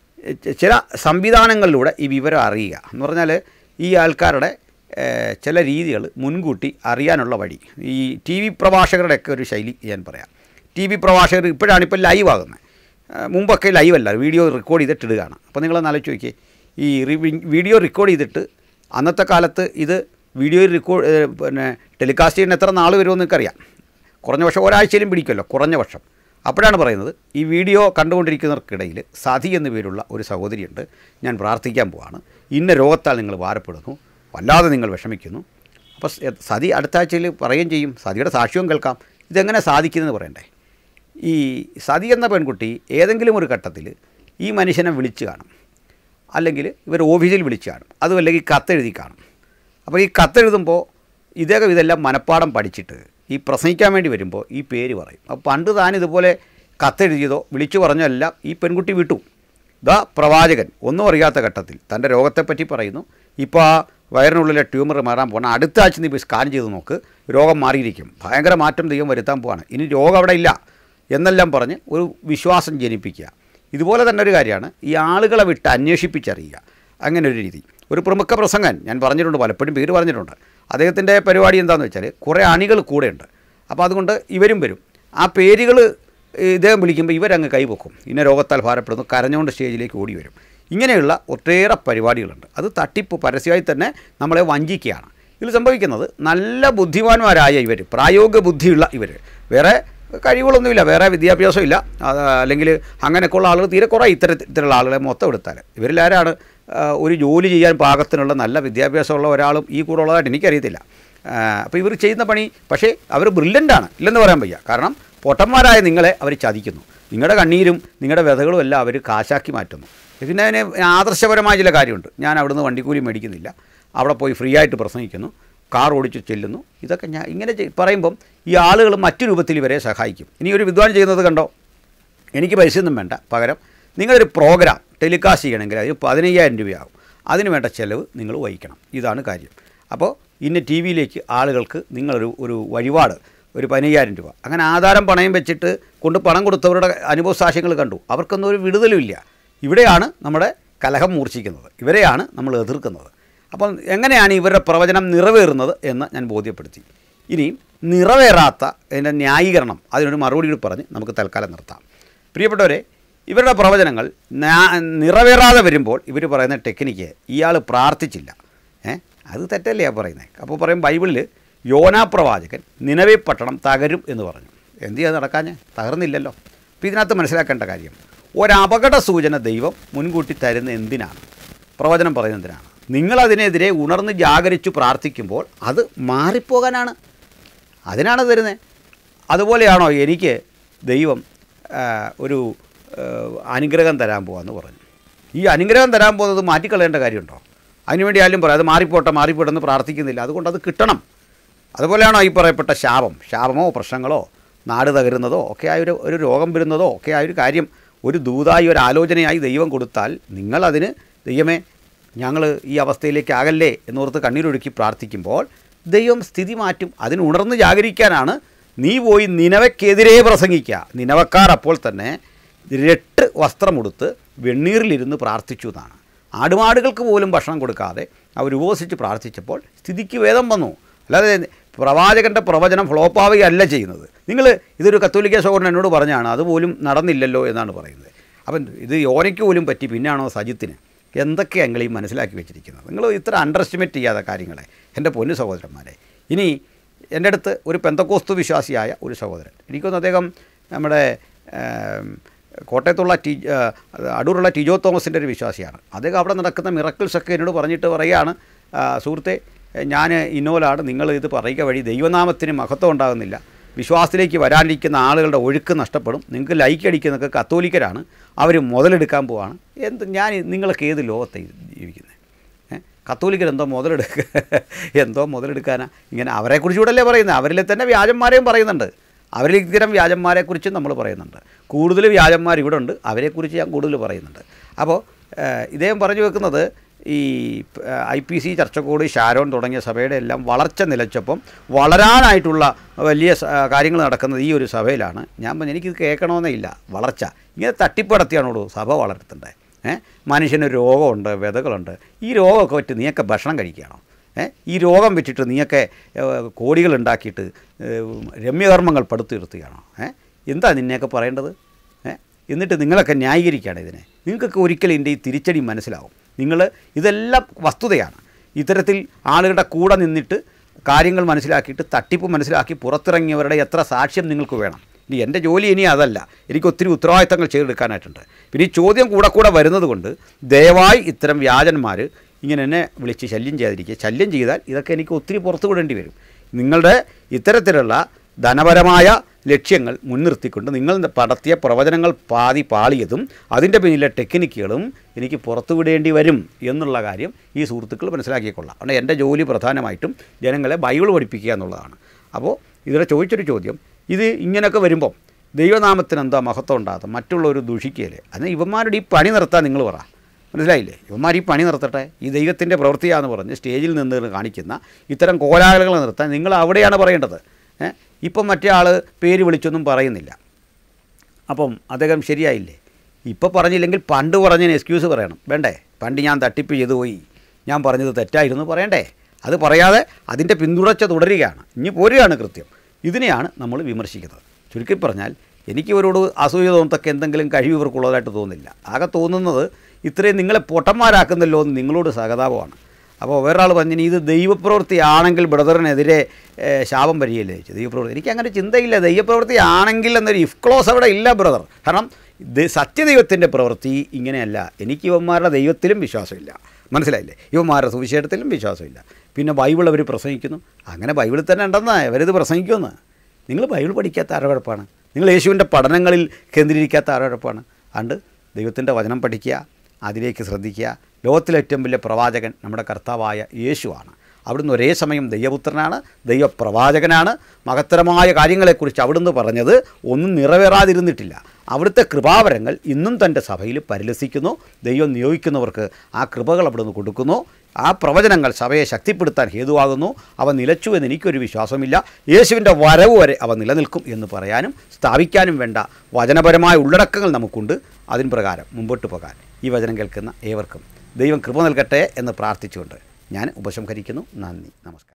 ച- ചില സംവിധാനങ്ങളിലൂടെ ഈ വിവരം അറിയുക എന്ന് പറഞ്ഞാൽ ഈ ആൾക്കാരുടെ ഏഹ്, ചില രീതികൾ മുൻകൂട്ടി അറിയാനുള്ള വഴി ഈ ടി വി പ്രഭാഷകരുടെയൊക്കെ ഒരു ശൈലി ഞാൻ പറയാം ടി വി പ്രഭാഷകർ ഇപ്പോഴാണ് ഇപ്പോൾ ലൈവ് ആകുന്നത് ഏഹ്, മുമ്പൊക്കെ ലൈവ് അല്ല വീഡിയോ റെക്കോർഡ് ചെയ്തിട്ട് ഇടുകയാണ് അപ്പോൾ നിങ്ങളൊന്ന് ആലോചിച്ച് നോക്കിയേ ഈ റി- വീഡിയോ റെക്കോർഡ് ചെയ്തിട്ട് അന്നത്തെ കാലത്ത് ഇത് വീഡിയോ റെക്കോർഡ് ഏഹ്, പിന്നെ ടെലികാസ്റ്റ് ചെയ്യുന്ന എത്ര നാൾ വരുമെന്ന് നിങ്ങൾക്കറിയാം കുറഞ്ഞ പക്ഷം ഒരാഴ്ചയിലും പിടിക്കുമല്ലോ കുറഞ്ഞ പക്ഷം അപ്പോഴാണ് പറയുന്നത് ഈ വീഡിയോ കണ്ടുകൊണ്ടിരിക്കുന്നവർക്കിടയിൽ സതി എന്നു പേരുള്ള ഒരു സഹോദരിയുണ്ട് ഞാൻ പ്രാർത്ഥിക്കാൻ പോവാണ് ഇന്ന രോഗത്താൽ നിങ്ങൾ ഭാരപ്പെടുന്നു വല്ലാതെ നിങ്ങൾ വിഷമിക്കുന്നു അപ്പോൾ സ്- സതി അടുത്ത ആഴ്ചയിൽ പറയുകയും ചെയ്യും സതിയുടെ സാക്ഷ്യവും കേൾക്കാം ഇതെങ്ങനെ സാധിക്കുന്നതെന്ന് പറയണ്ടേ ഈ സതി എന്ന പെൺകുട്ടി ഏതെങ്കിലും ഒരു ഘട്ടത്തിൽ ഈ മനുഷ്യനെ വിളിച്ച് കാണും അല്ലെങ്കിൽ ഇവർ ഓഫീസിൽ വിളിച്ച് കാണും അതും അല്ലെങ്കിൽ കത്തെഴുതി കാണും അപ്പോൾ ഈ കത്തെഴുതുമ്പോൾ ഇദ്ദേഹം ഇതെല്ലാം മനഃപ്പാടം പഠിച്ചിട്ട് ഈ പ്രസംഗിക്കാൻ വേണ്ടി വരുമ്പോൾ ഈ പേര് പറയും അപ്പോൾ പണ്ട് താൻ ഇതുപോലെ കത്തെഴുതിയതോ വിളിച്ചു പറഞ്ഞോ എല്ലാം ഈ പെൺകുട്ടി വിട്ടു ദാ പ്രവാചകൻ ഒന്നും അറിയാത്ത ഘട്ടത്തിൽ തൻ്റെ രോഗത്തെപ്പറ്റി പറയുന്നു ഇപ്പോൾ ആ വയറിനുള്ളിലെ ട്യൂമർ മാറാൻ പോകണം അടുത്ത ആഴ്ച നീ പോയി സ്കാൻ ചെയ്ത് നോക്ക് രോഗം മാറിയിരിക്കും ഭയങ്കര മാറ്റം ദൈവം വരുത്താൻ പോവാണ് ഇനി രോഗം അവിടെ ഇല്ല എന്നെല്ലാം പറഞ്ഞ് ഒരു വിശ്വാസം ജനിപ്പിക്കുക ഇതുപോലെ തന്നെ ഒരു കാര്യമാണ് ഈ ആളുകളെ വിട്ട് അന്വേഷിപ്പിച്ചറിയുക അങ്ങനെ ഒരു രീതി ഒരു പ്രമുഖ പ്രസംഗൻ ഞാൻ പറഞ്ഞിട്ടുണ്ട് പലപ്പോഴും പേര് പറഞ്ഞിട്ടുണ്ട് അദ്ദേഹത്തിൻ്റെ പരിപാടി എന്താണെന്ന് വെച്ചാൽ കുറേ അണികൾ കൂടെയുണ്ട് അപ്പോൾ അതുകൊണ്ട് ഇവരും വരും ആ പേരുകൾ ഇദ്ദേഹം വിളിക്കുമ്പോൾ ഇവരങ്ങ് കൈവക്കും ഇന്ന രോഗത്താൽ ഭാരപ്പെടുന്നു കരഞ്ഞുകൊണ്ട് സ്റ്റേജിലേക്ക് ഓടി വരും ഇങ്ങനെയുള്ള ഒട്ടേറെ പരിപാടികളുണ്ട് അത് തട്ടിപ്പ് പരസ്യമായി തന്നെ നമ്മളെ വഞ്ചിക്കുകയാണ് ഇതിൽ സംഭവിക്കുന്നത് നല്ല ബുദ്ധിമാന്മാരായ ഇവർ പ്രായോഗിക ബുദ്ധിയുള്ള ഇവർ വേറെ കഴിവുകളൊന്നുമില്ല വേറെ വിദ്യാഭ്യാസമില്ല അത് അല്ലെങ്കിൽ അങ്ങനെയൊക്കെയുള്ള ആളുകൾ തീരെ കുറേ ഇത്തരത്തിലുള്ള ആളുകളെ മൊത്തം എടുത്താൽ ഇവരിലാരാണ് ആ, ഒരു ജോലി ചെയ്യാൻ പാകത്തിനുള്ള നല്ല വിദ്യാഭ്യാസമുള്ള ഒരാളും ഈ കൂടെ ഉള്ളതായിട്ട് എനിക്കറിയത്തില്ല അപ്പോൾ ഇവർ ചെയ്യുന്ന പണി പക്ഷേ അവർ ബ്രില്യൻ്റാണ് ഇല്ലെന്ന് പറയാൻ വയ്യ കാരണം പൊട്ടന്മാരായ നിങ്ങളെ അവർ ചതിക്കുന്നു നിങ്ങളുടെ കണ്ണീരും നിങ്ങളുടെ വ്യതകളും എല്ലാം അവർ കാശാക്കി മാറ്റുന്നു പിന്നെ അതിന് ആദർശപരമായ ചില കാര്യമുണ്ട് ഞാൻ അവിടുന്ന് വണ്ടിക്കൂലി മേടിക്കുന്നില്ല അവിടെ പോയി ഫ്രീ ആയിട്ട് പ്രസംഗിക്കുന്നു കാർ ഓടിച്ച് ചെല്ലുന്നു ഇതൊക്കെ ഞാൻ ഇങ്ങനെ ചെയ്- പറയുമ്പം ഈ ആളുകൾ മറ്റു രൂപത്തിൽ ഇവരെ സഹായിക്കും ഇനി ഒരു വിദ്വാൻ ചെയ്യുന്നത് കണ്ടോ എനിക്ക് പൈസയൊന്നും വേണ്ട പകരം നിങ്ങളൊരു പ്രോഗ്രാം ടെലികാസ്റ്റ് ചെയ്യണമെങ്കിൽ അതിന് പതിനയ്യായിരം രൂപയാകും അതിന് വേണ്ട ചിലവ് നിങ്ങൾ വഹിക്കണം ഇതാണ് കാര്യം അപ്പോൾ ഇന്ന് ടി വിയിലേക്ക് ആളുകൾക്ക് നിങ്ങളൊരു ഒരു വഴിപാട് ഒരു പതിനയ്യായിരം രൂപ അങ്ങനെ ആധാരം പണയം വെച്ചിട്ട് കൊണ്ട് പണം കൊടുത്തവരുടെ അനുഭവ സാക്ഷ്യങ്ങൾ കണ്ടു അവർക്കൊന്നും ഒരു വിടുതലുമില്ല ഇവിടെയാണ് നമ്മുടെ കലഹം മൂർച്ഛിക്കുന്നത് ഇവരെയാണ് നമ്മൾ എതിർക്കുന്നത് അപ്പം എങ്ങനെയാണ് ഇവരുടെ പ്രവചനം നിറവേറുന്നത് എന്ന് ഞാൻ ബോധ്യപ്പെടുത്തി ഇനിയും നിറവേറാത്ത അതിൻ്റെ ന്യായീകരണം അതിനൊരു മറുപടി കൂടി പറഞ്ഞ് നമുക്ക് തൽക്കാലം നിർത്താം പ്രിയപ്പെട്ടവരെ ഇവരുടെ പ്രവചനങ്ങൾ നാ- നിറവേറാതെ വരുമ്പോൾ ഇവർ പറയുന്ന ടെക്നിക്ക് ഇയാൾ പ്രാർത്ഥിച്ചില്ല ഏ അത് തെറ്റല്ലേ ആ പറയുന്നത് അപ്പോൾ പറയും ബൈബിളിൽ യോനാ പ്രവാചകൻ നിലവേ പട്ടണം തകരും എന്ന് പറഞ്ഞു എന്ത് ചെയ്യാൻ നടക്കാഞ്ഞ് തകർന്നില്ലല്ലോ അപ്പോൾ ഇതിനകത്ത് മനസ്സിലാക്കേണ്ട കാര്യം ഒരപകട സൂചന ദൈവം മുൻകൂട്ടി തരുന്ന എന്തിനാണ് പ്രവചനം പറയുന്നത് എന്തിനാണ് നിങ്ങളതിനെതിരെ ഉണർന്ന് ജാഗരിച്ചു പ്രാർത്ഥിക്കുമ്പോൾ അത് മാറിപ്പോകാനാണ് അതിനാണ് തരുന്നത് അതുപോലെയാണോ എനിക്ക് ദൈവം ആ, ഒരു ആ, അനുഗ്രഹം തരാൻ പോകാമെന്ന് പറഞ്ഞു ഈ അനുഗ്രഹം തരാൻ പോകുന്നത് മാറ്റിക്കളയേണ്ട കാര്യമുണ്ടോ അതിനുവേണ്ടി ആരും പറയാം അത് മാറിപ്പോട്ടെ മാറിപ്പോട്ടെ എന്ന് പ്രാർത്ഥിക്കുന്നില്ല അതുകൊണ്ട് അത് കിട്ടണം അതുപോലെയാണോ ഈ പറയപ്പെട്ട ശാപം ശാപമോ പ്രശ്നങ്ങളോ നാട് തകരുന്നതോ ഒക്കെ ആയ ഒരു ഒരു രോഗം വരുന്നതോ ഒക്കെ ആയ ഒരു കാര്യം ഒരു ദൂതായി ഒരു ആലോചനയായി ദൈവം കൊടുത്താൽ നിങ്ങളതിന് ദൈവമേ ഞങ്ങൾ ഈ അവസ്ഥയിലേക്ക് ആകല്ലേ എന്നോർത്ത് കണ്ണീരൊഴുക്കി പ്രാർത്ഥിക്കുമ്പോൾ ദൈവം സ്ഥിതി മാറ്റും അതിന് ഉണർന്ന് ജാഗരിക്കാനാണ് നീ പോയി നിലവയ്ക്കെതിരെ പ്രസംഗിക്കുക നിലവക്കാർ അപ്പോൾ തന്നെ രട്ട് വസ്ത്രമുടുത്ത് വെണ്ണീറിലിരുന്ന് പ്രാർത്ഥിച്ചു എന്നാണ് ആടുമാടുകൾക്ക് പോലും ഭക്ഷണം കൊടുക്കാതെ അവർ ഉപവസിച്ച് പ്രാർത്ഥിച്ചപ്പോൾ സ്ഥിതിക്ക് വേദം വന്നു അല്ലാതെ പ്രവാചകൻ്റെ പ്രവചനം ഫ്ലോപ്പാവുകയല്ല ചെയ്യുന്നത് നിങ്ങൾ ഇതൊരു കത്തോലിക്ക സഹോദരൻ എന്നോട് പറഞ്ഞാണ് അതുപോലും നടന്നില്ലല്ലോ എന്നാണ് പറയുന്നത് അപ്പം ഇത് യോനയ്ക്ക് പോലും പറ്റി പിന്നാണോ സജിത്തിന് എന്തൊക്കെയാണ് നിങ്ങൾ ഈ മനസ്സിലാക്കി വെച്ചിരിക്കുന്നത് നിങ്ങൾ ഇത്ര അണ്ടർ എസ്റ്റിമേറ്റ് ചെയ്യാത്ത കാര്യങ്ങളെ എൻ്റെ പൊന്നു സഹോദരന്മാരെ ഇനി എൻ്റെ അടുത്ത് ഒരു പെന്തക്കോസ്തു വിശ്വാസിയായ ഒരു സഹോദരൻ എനിക്കൊന്ന് അദ്ദേഹം നമ്മുടെ ഏം, കോട്ടയത്തുള്ള ടി ആ, അടൂറുള്ള ടിജോ തോമസിൻ്റെ ഒരു വിശ്വാസിയാണ് അദ്ദേഹം അവിടെ നടക്കുന്ന മിറക്കിൾസൊക്കെ എന്നോട് പറഞ്ഞിട്ട് പറയുകയാണ് ആ, സുഹൃത്തെ ഞാൻ ഇന്നോലാണ് നിങ്ങൾ ഇത് പറയുക വഴി ദൈവനാമത്തിന് മഹത്വം ഉണ്ടാകുന്നില്ല വിശ്വാസത്തിലേക്ക് വരാനിരിക്കുന്ന ആളുകളുടെ ഒഴുക്ക് നഷ്ടപ്പെടും നിങ്ങൾക്ക് ലൈക്ക് അടിക്കുന്നതൊക്കെ കത്തോലിക്കരാണ് അവർ മുതലെടുക്കാൻ പോവാണ് എന്ത് ഞാൻ നിങ്ങളൊക്കെ ഏത് ലോകത്തെ ജീവിക്കുന്നത് ഏ? കത്തോലിക്കർ എന്തോ മുതലെടുക്കുക എന്തോ മുതലെടുക്കാനാ ഇങ്ങനെ അവരെക്കുറിച്ച് കൂടെ അല്ലേ പറയുന്നത് അവരിൽ തന്നെ വ്യാജന്മാരെയും പറയുന്നുണ്ട് അവരിൽ ഇത്തരം വ്യാജന്മാരെക്കുറിച്ചും നമ്മൾ പറയുന്നുണ്ട് കൂടുതൽ വ്യാജന്മാർ ഇവിടെ ഉണ്ട് അവരെക്കുറിച്ച് ഞാൻ കൂടുതൽ പറയുന്നുണ്ട് അപ്പോൾ ഏഹ്, ഇദ്ദേഹം പറഞ്ഞു വെക്കുന്നത് ഈ ഐ പി സി ചർച്ചക്കോട് ഷാരോൺ തുടങ്ങിയ സഭയുടെ എല്ലാം വളർച്ച നിലച്ചപ്പം വളരാനായിട്ടുള്ള വലിയ സ- കാര്യങ്ങൾ നടക്കുന്നത് ഈ ഒരു സഭയിലാണ് ഞാൻ പറഞ്ഞു എനിക്കിത് കേൾക്കണമെന്നേ ഇല്ല വളർച്ച ഇങ്ങനെ തട്ടിപ്പടത്തിയാണോടോ സഭ വളർത്തേണ്ടത് ഏഹ് മനുഷ്യന് രോഗമുണ്ട് വിതകളുണ്ട് ഈ രോഗമൊക്കെ പറ്റി നീയൊക്കെ ഭക്ഷണം കഴിക്കുകയാണോ ഏ ഈ രോഗം വെച്ചിട്ട് നീയൊക്കെ ഏഹ്, കോടികൾ ഉണ്ടാക്കിയിട്ട് ഏഹ്, രമ്യകർമ്മങ്ങൾ പടുത്തുയർത്തുകയാണോ ഏ എന്താ നിന്നെയൊക്കെ പറയേണ്ടത് ഏ എന്നിട്ട് നിങ്ങളൊക്കെ ന്യായീകരിക്കുകയാണ് ഇതിനെ നിങ്ങൾക്കൊക്കെ ഒരിക്കലും ഇതിൻ്റെ ഈ തിരിച്ചടി മനസ്സിലാവും നിങ്ങൾ ഇതെല്ലാം വസ്തുതയാണ് ഇത്തരത്തിൽ ആളുകളുടെ കൂടെ നിന്നിട്ട് കാര്യങ്ങൾ മനസ്സിലാക്കിയിട്ട് തട്ടിപ്പ് മനസ്സിലാക്കി പുറത്തിറങ്ങിയവരുടെ എത്ര സാക്ഷ്യം നിങ്ങൾക്ക് വേണം ഇനി എൻ്റെ ജോലി ഇനി അതല്ല എനിക്ക് ഒത്തിരി ഉത്തരവാദിത്തങ്ങൾ ചെയ്തെടുക്കാനായിട്ടുണ്ട് പിന്നെ ഈ ചോദ്യം കൂടെ കൂടെ വരുന്നത് കൊണ്ട് ദയവായി ഇത്തരം വ്യാജന്മാർ ഇങ്ങനെ എന്നെ വിളിച്ച് ശല്യം ചെയ്യാതിരിക്കുക ശല്യം ചെയ്താൽ ഇതൊക്കെ എനിക്ക് ഒത്തിരി പുറത്തു വിടേണ്ടി വരും നിങ്ങളുടെ ഇത്തരത്തിലുള്ള ധനപരമായ ലക്ഷ്യങ്ങൾ മുൻനിർത്തിക്കൊണ്ട് നിങ്ങൾ പടത്തിയ പ്രവചനങ്ങൾ പാതി പാളിയതും അതിൻ്റെ പിന്നിലെ ടെക്നിക്കുകളും എനിക്ക് പുറത്തു വിടേണ്ടി വരും എന്നുള്ള കാര്യം ഈ സുഹൃത്തുക്കൾ മനസ്സിലാക്കിക്കൊള്ളാം അതുകൊണ്ട് എൻ്റെ ജോലി പ്രധാനമായിട്ടും ജനങ്ങളെ ബൈബിൾ പഠിപ്പിക്കുക എന്നുള്ളതാണ് അപ്പോൾ ഇതിലെ ചോദിച്ചൊരു ചോദ്യം ഇത് ഇങ്ങനെയൊക്കെ വരുമ്പം ദൈവനാമത്തിന് എന്താ മഹത്വം ഉണ്ടാകും മറ്റുള്ളവർ ദുഷിക്കുകയല്ലേ എന്നാൽ ഇവന്മാരുടെ ഈ പണി നിർത്താൻ നിങ്ങൾ പറ മനസ്സിലായില്ലേ ഇവന്മാർ ഈ പണി നിർത്തട്ടെ ഈ ദൈവത്തിൻ്റെ പ്രവൃത്തിയാന്ന് പറഞ്ഞ് സ്റ്റേജിൽ നിന്ന് കാണിക്കുന്ന ഇത്തരം കോലാഹലങ്ങൾ നിർത്താൻ നിങ്ങൾ അവിടെയാണ് പറയേണ്ടത് ഏ? ഇപ്പം മറ്റേ ആൾ പേര് വിളിച്ചൊന്നും പറയുന്നില്ല അപ്പം അദ്ദേഹം ശരിയായില്ലേ ഇപ്പോൾ പറഞ്ഞില്ലെങ്കിൽ പണ്ട് പറഞ്ഞതിന് എക്സ്ക്യൂസ് പറയണം വേണ്ടേ പണ്ട് ഞാൻ തട്ടിപ്പ് ചെയ്തു പോയി ഞാൻ പറഞ്ഞത് തെറ്റായിരുന്നു പറയണ്ടേ അത് പറയാതെ അതിൻ്റെ പിന്തുടർച്ച തുടരുകയാണ് ഇനി പോരുകയാണ് കൃത്യം ഇതിനെയാണ് നമ്മൾ വിമർശിക്കുന്നത് ചുരുക്കി പറഞ്ഞാൽ എനിക്ക് ഇവരോട് അസൂയ തോന്നത്തക്ക എന്തെങ്കിലും കഴിവ് ഇവർക്കുള്ളതായിട്ട് തോന്നുന്നില്ല ആകെ തോന്നുന്നത് ഇത്രയും നിങ്ങളെ പൊട്ടന്മാരാക്കുന്നല്ലോ എന്ന് നിങ്ങളോട് സഹതാപമാണ് അപ്പോൾ വേറൊരാൾ പറഞ്ഞു ഇത് ദൈവപ്രവൃത്തിയാണെങ്കിൽ ബ്രദറിനെതിരെ ഏഹ്, ശാപം വരികയല്ലേ ചോദിച്ചു ദൈവപ്രവൃത്തി എനിക്ക് അങ്ങനെ ചിന്തയില്ല ദൈവപ്രവൃത്തി ആണെങ്കിൽ എന്നൊരു ഇഫ് ക്ലോസ് അവിടെ ഇല്ല ബ്രദർ കാരണം ഇത് സത്യദൈവത്തിൻ്റെ പ്രവൃത്തി ഇങ്ങനെയല്ല എനിക്ക് ഇവന്മാരുടെ ദൈവത്തിലും വിശ്വാസമില്ല മനസ്സിലായില്ലേ ഇവന്മാരുടെ സുവിശേഷത്തിലും വിശ്വാസമില്ല പിന്നെ ബൈബിൾ അവർ പ്രസംഗിക്കുന്നു അങ്ങനെ ബൈബിളിൽ തന്നെ ഉണ്ടെന്നാ അവരിത് പ്രസംഗിക്കുമെന്ന് നിങ്ങൾ ബൈബിൾ പഠിക്കാത്ത ആരോടൊപ്പാണ് നിങ്ങൾ യേശുവിൻ്റെ പഠനങ്ങളിൽ കേന്ദ്രീകരിക്കാത്ത ആരോടൊപ്പാണ് അതുകൊണ്ട് ദൈവത്തിൻ്റെ വചനം പഠിക്കുക അതിലേക്ക് ശ്രദ്ധിക്കുക ലോകത്തിലെ ഏറ്റവും വലിയ പ്രവാചകൻ നമ്മുടെ കർത്താവായ യേശുവാണ് അവിടുന്ന് ഒരേ സമയം ദൈവപുത്രനാണ് ദൈവപ്രവാചകനാണ് മഹത്തരമായ കാര്യങ്ങളെക്കുറിച്ച് അവിടുന്ന് പറഞ്ഞത് ഒന്നും നിറവേറാതിരുന്നിട്ടില്ല അവിടുത്തെ കൃപാവരങ്ങൾ ഇന്നും തൻ്റെ സഭയിൽ പരിലസിക്കുന്നു ദൈവം നിയോഗിക്കുന്നവർക്ക് ആ കൃപകൾ അവിടുന്ന് കൊടുക്കുന്നു ആ പ്രവചനങ്ങൾ സഭയെ ശക്തിപ്പെടുത്താൻ ഹേതുവാകുന്നു അവ നിലച്ചു എന്ന് എനിക്കൊരു വിശ്വാസമില്ല യേശുവിൻ്റെ വരവ് വരെ അവ നിലനിൽക്കും എന്ന് പറയാനും സ്ഥാപിക്കാനും വേണ്ട വചനപരമായ ഉള്ളടക്കങ്ങൾ നമുക്കുണ്ട് അതിന് പ്രകാരം മുമ്പോട്ട് പോകാൻ ഈ വചനം കേൾക്കുന്ന ഏവർക്കും ദൈവം കൃപ നൽകട്ടെ എന്ന് പ്രാർത്ഥിച്ചുകൊണ്ട് ഞാൻ ഉപസംഹരിക്കുന്നു നന്ദി നമസ്കാരം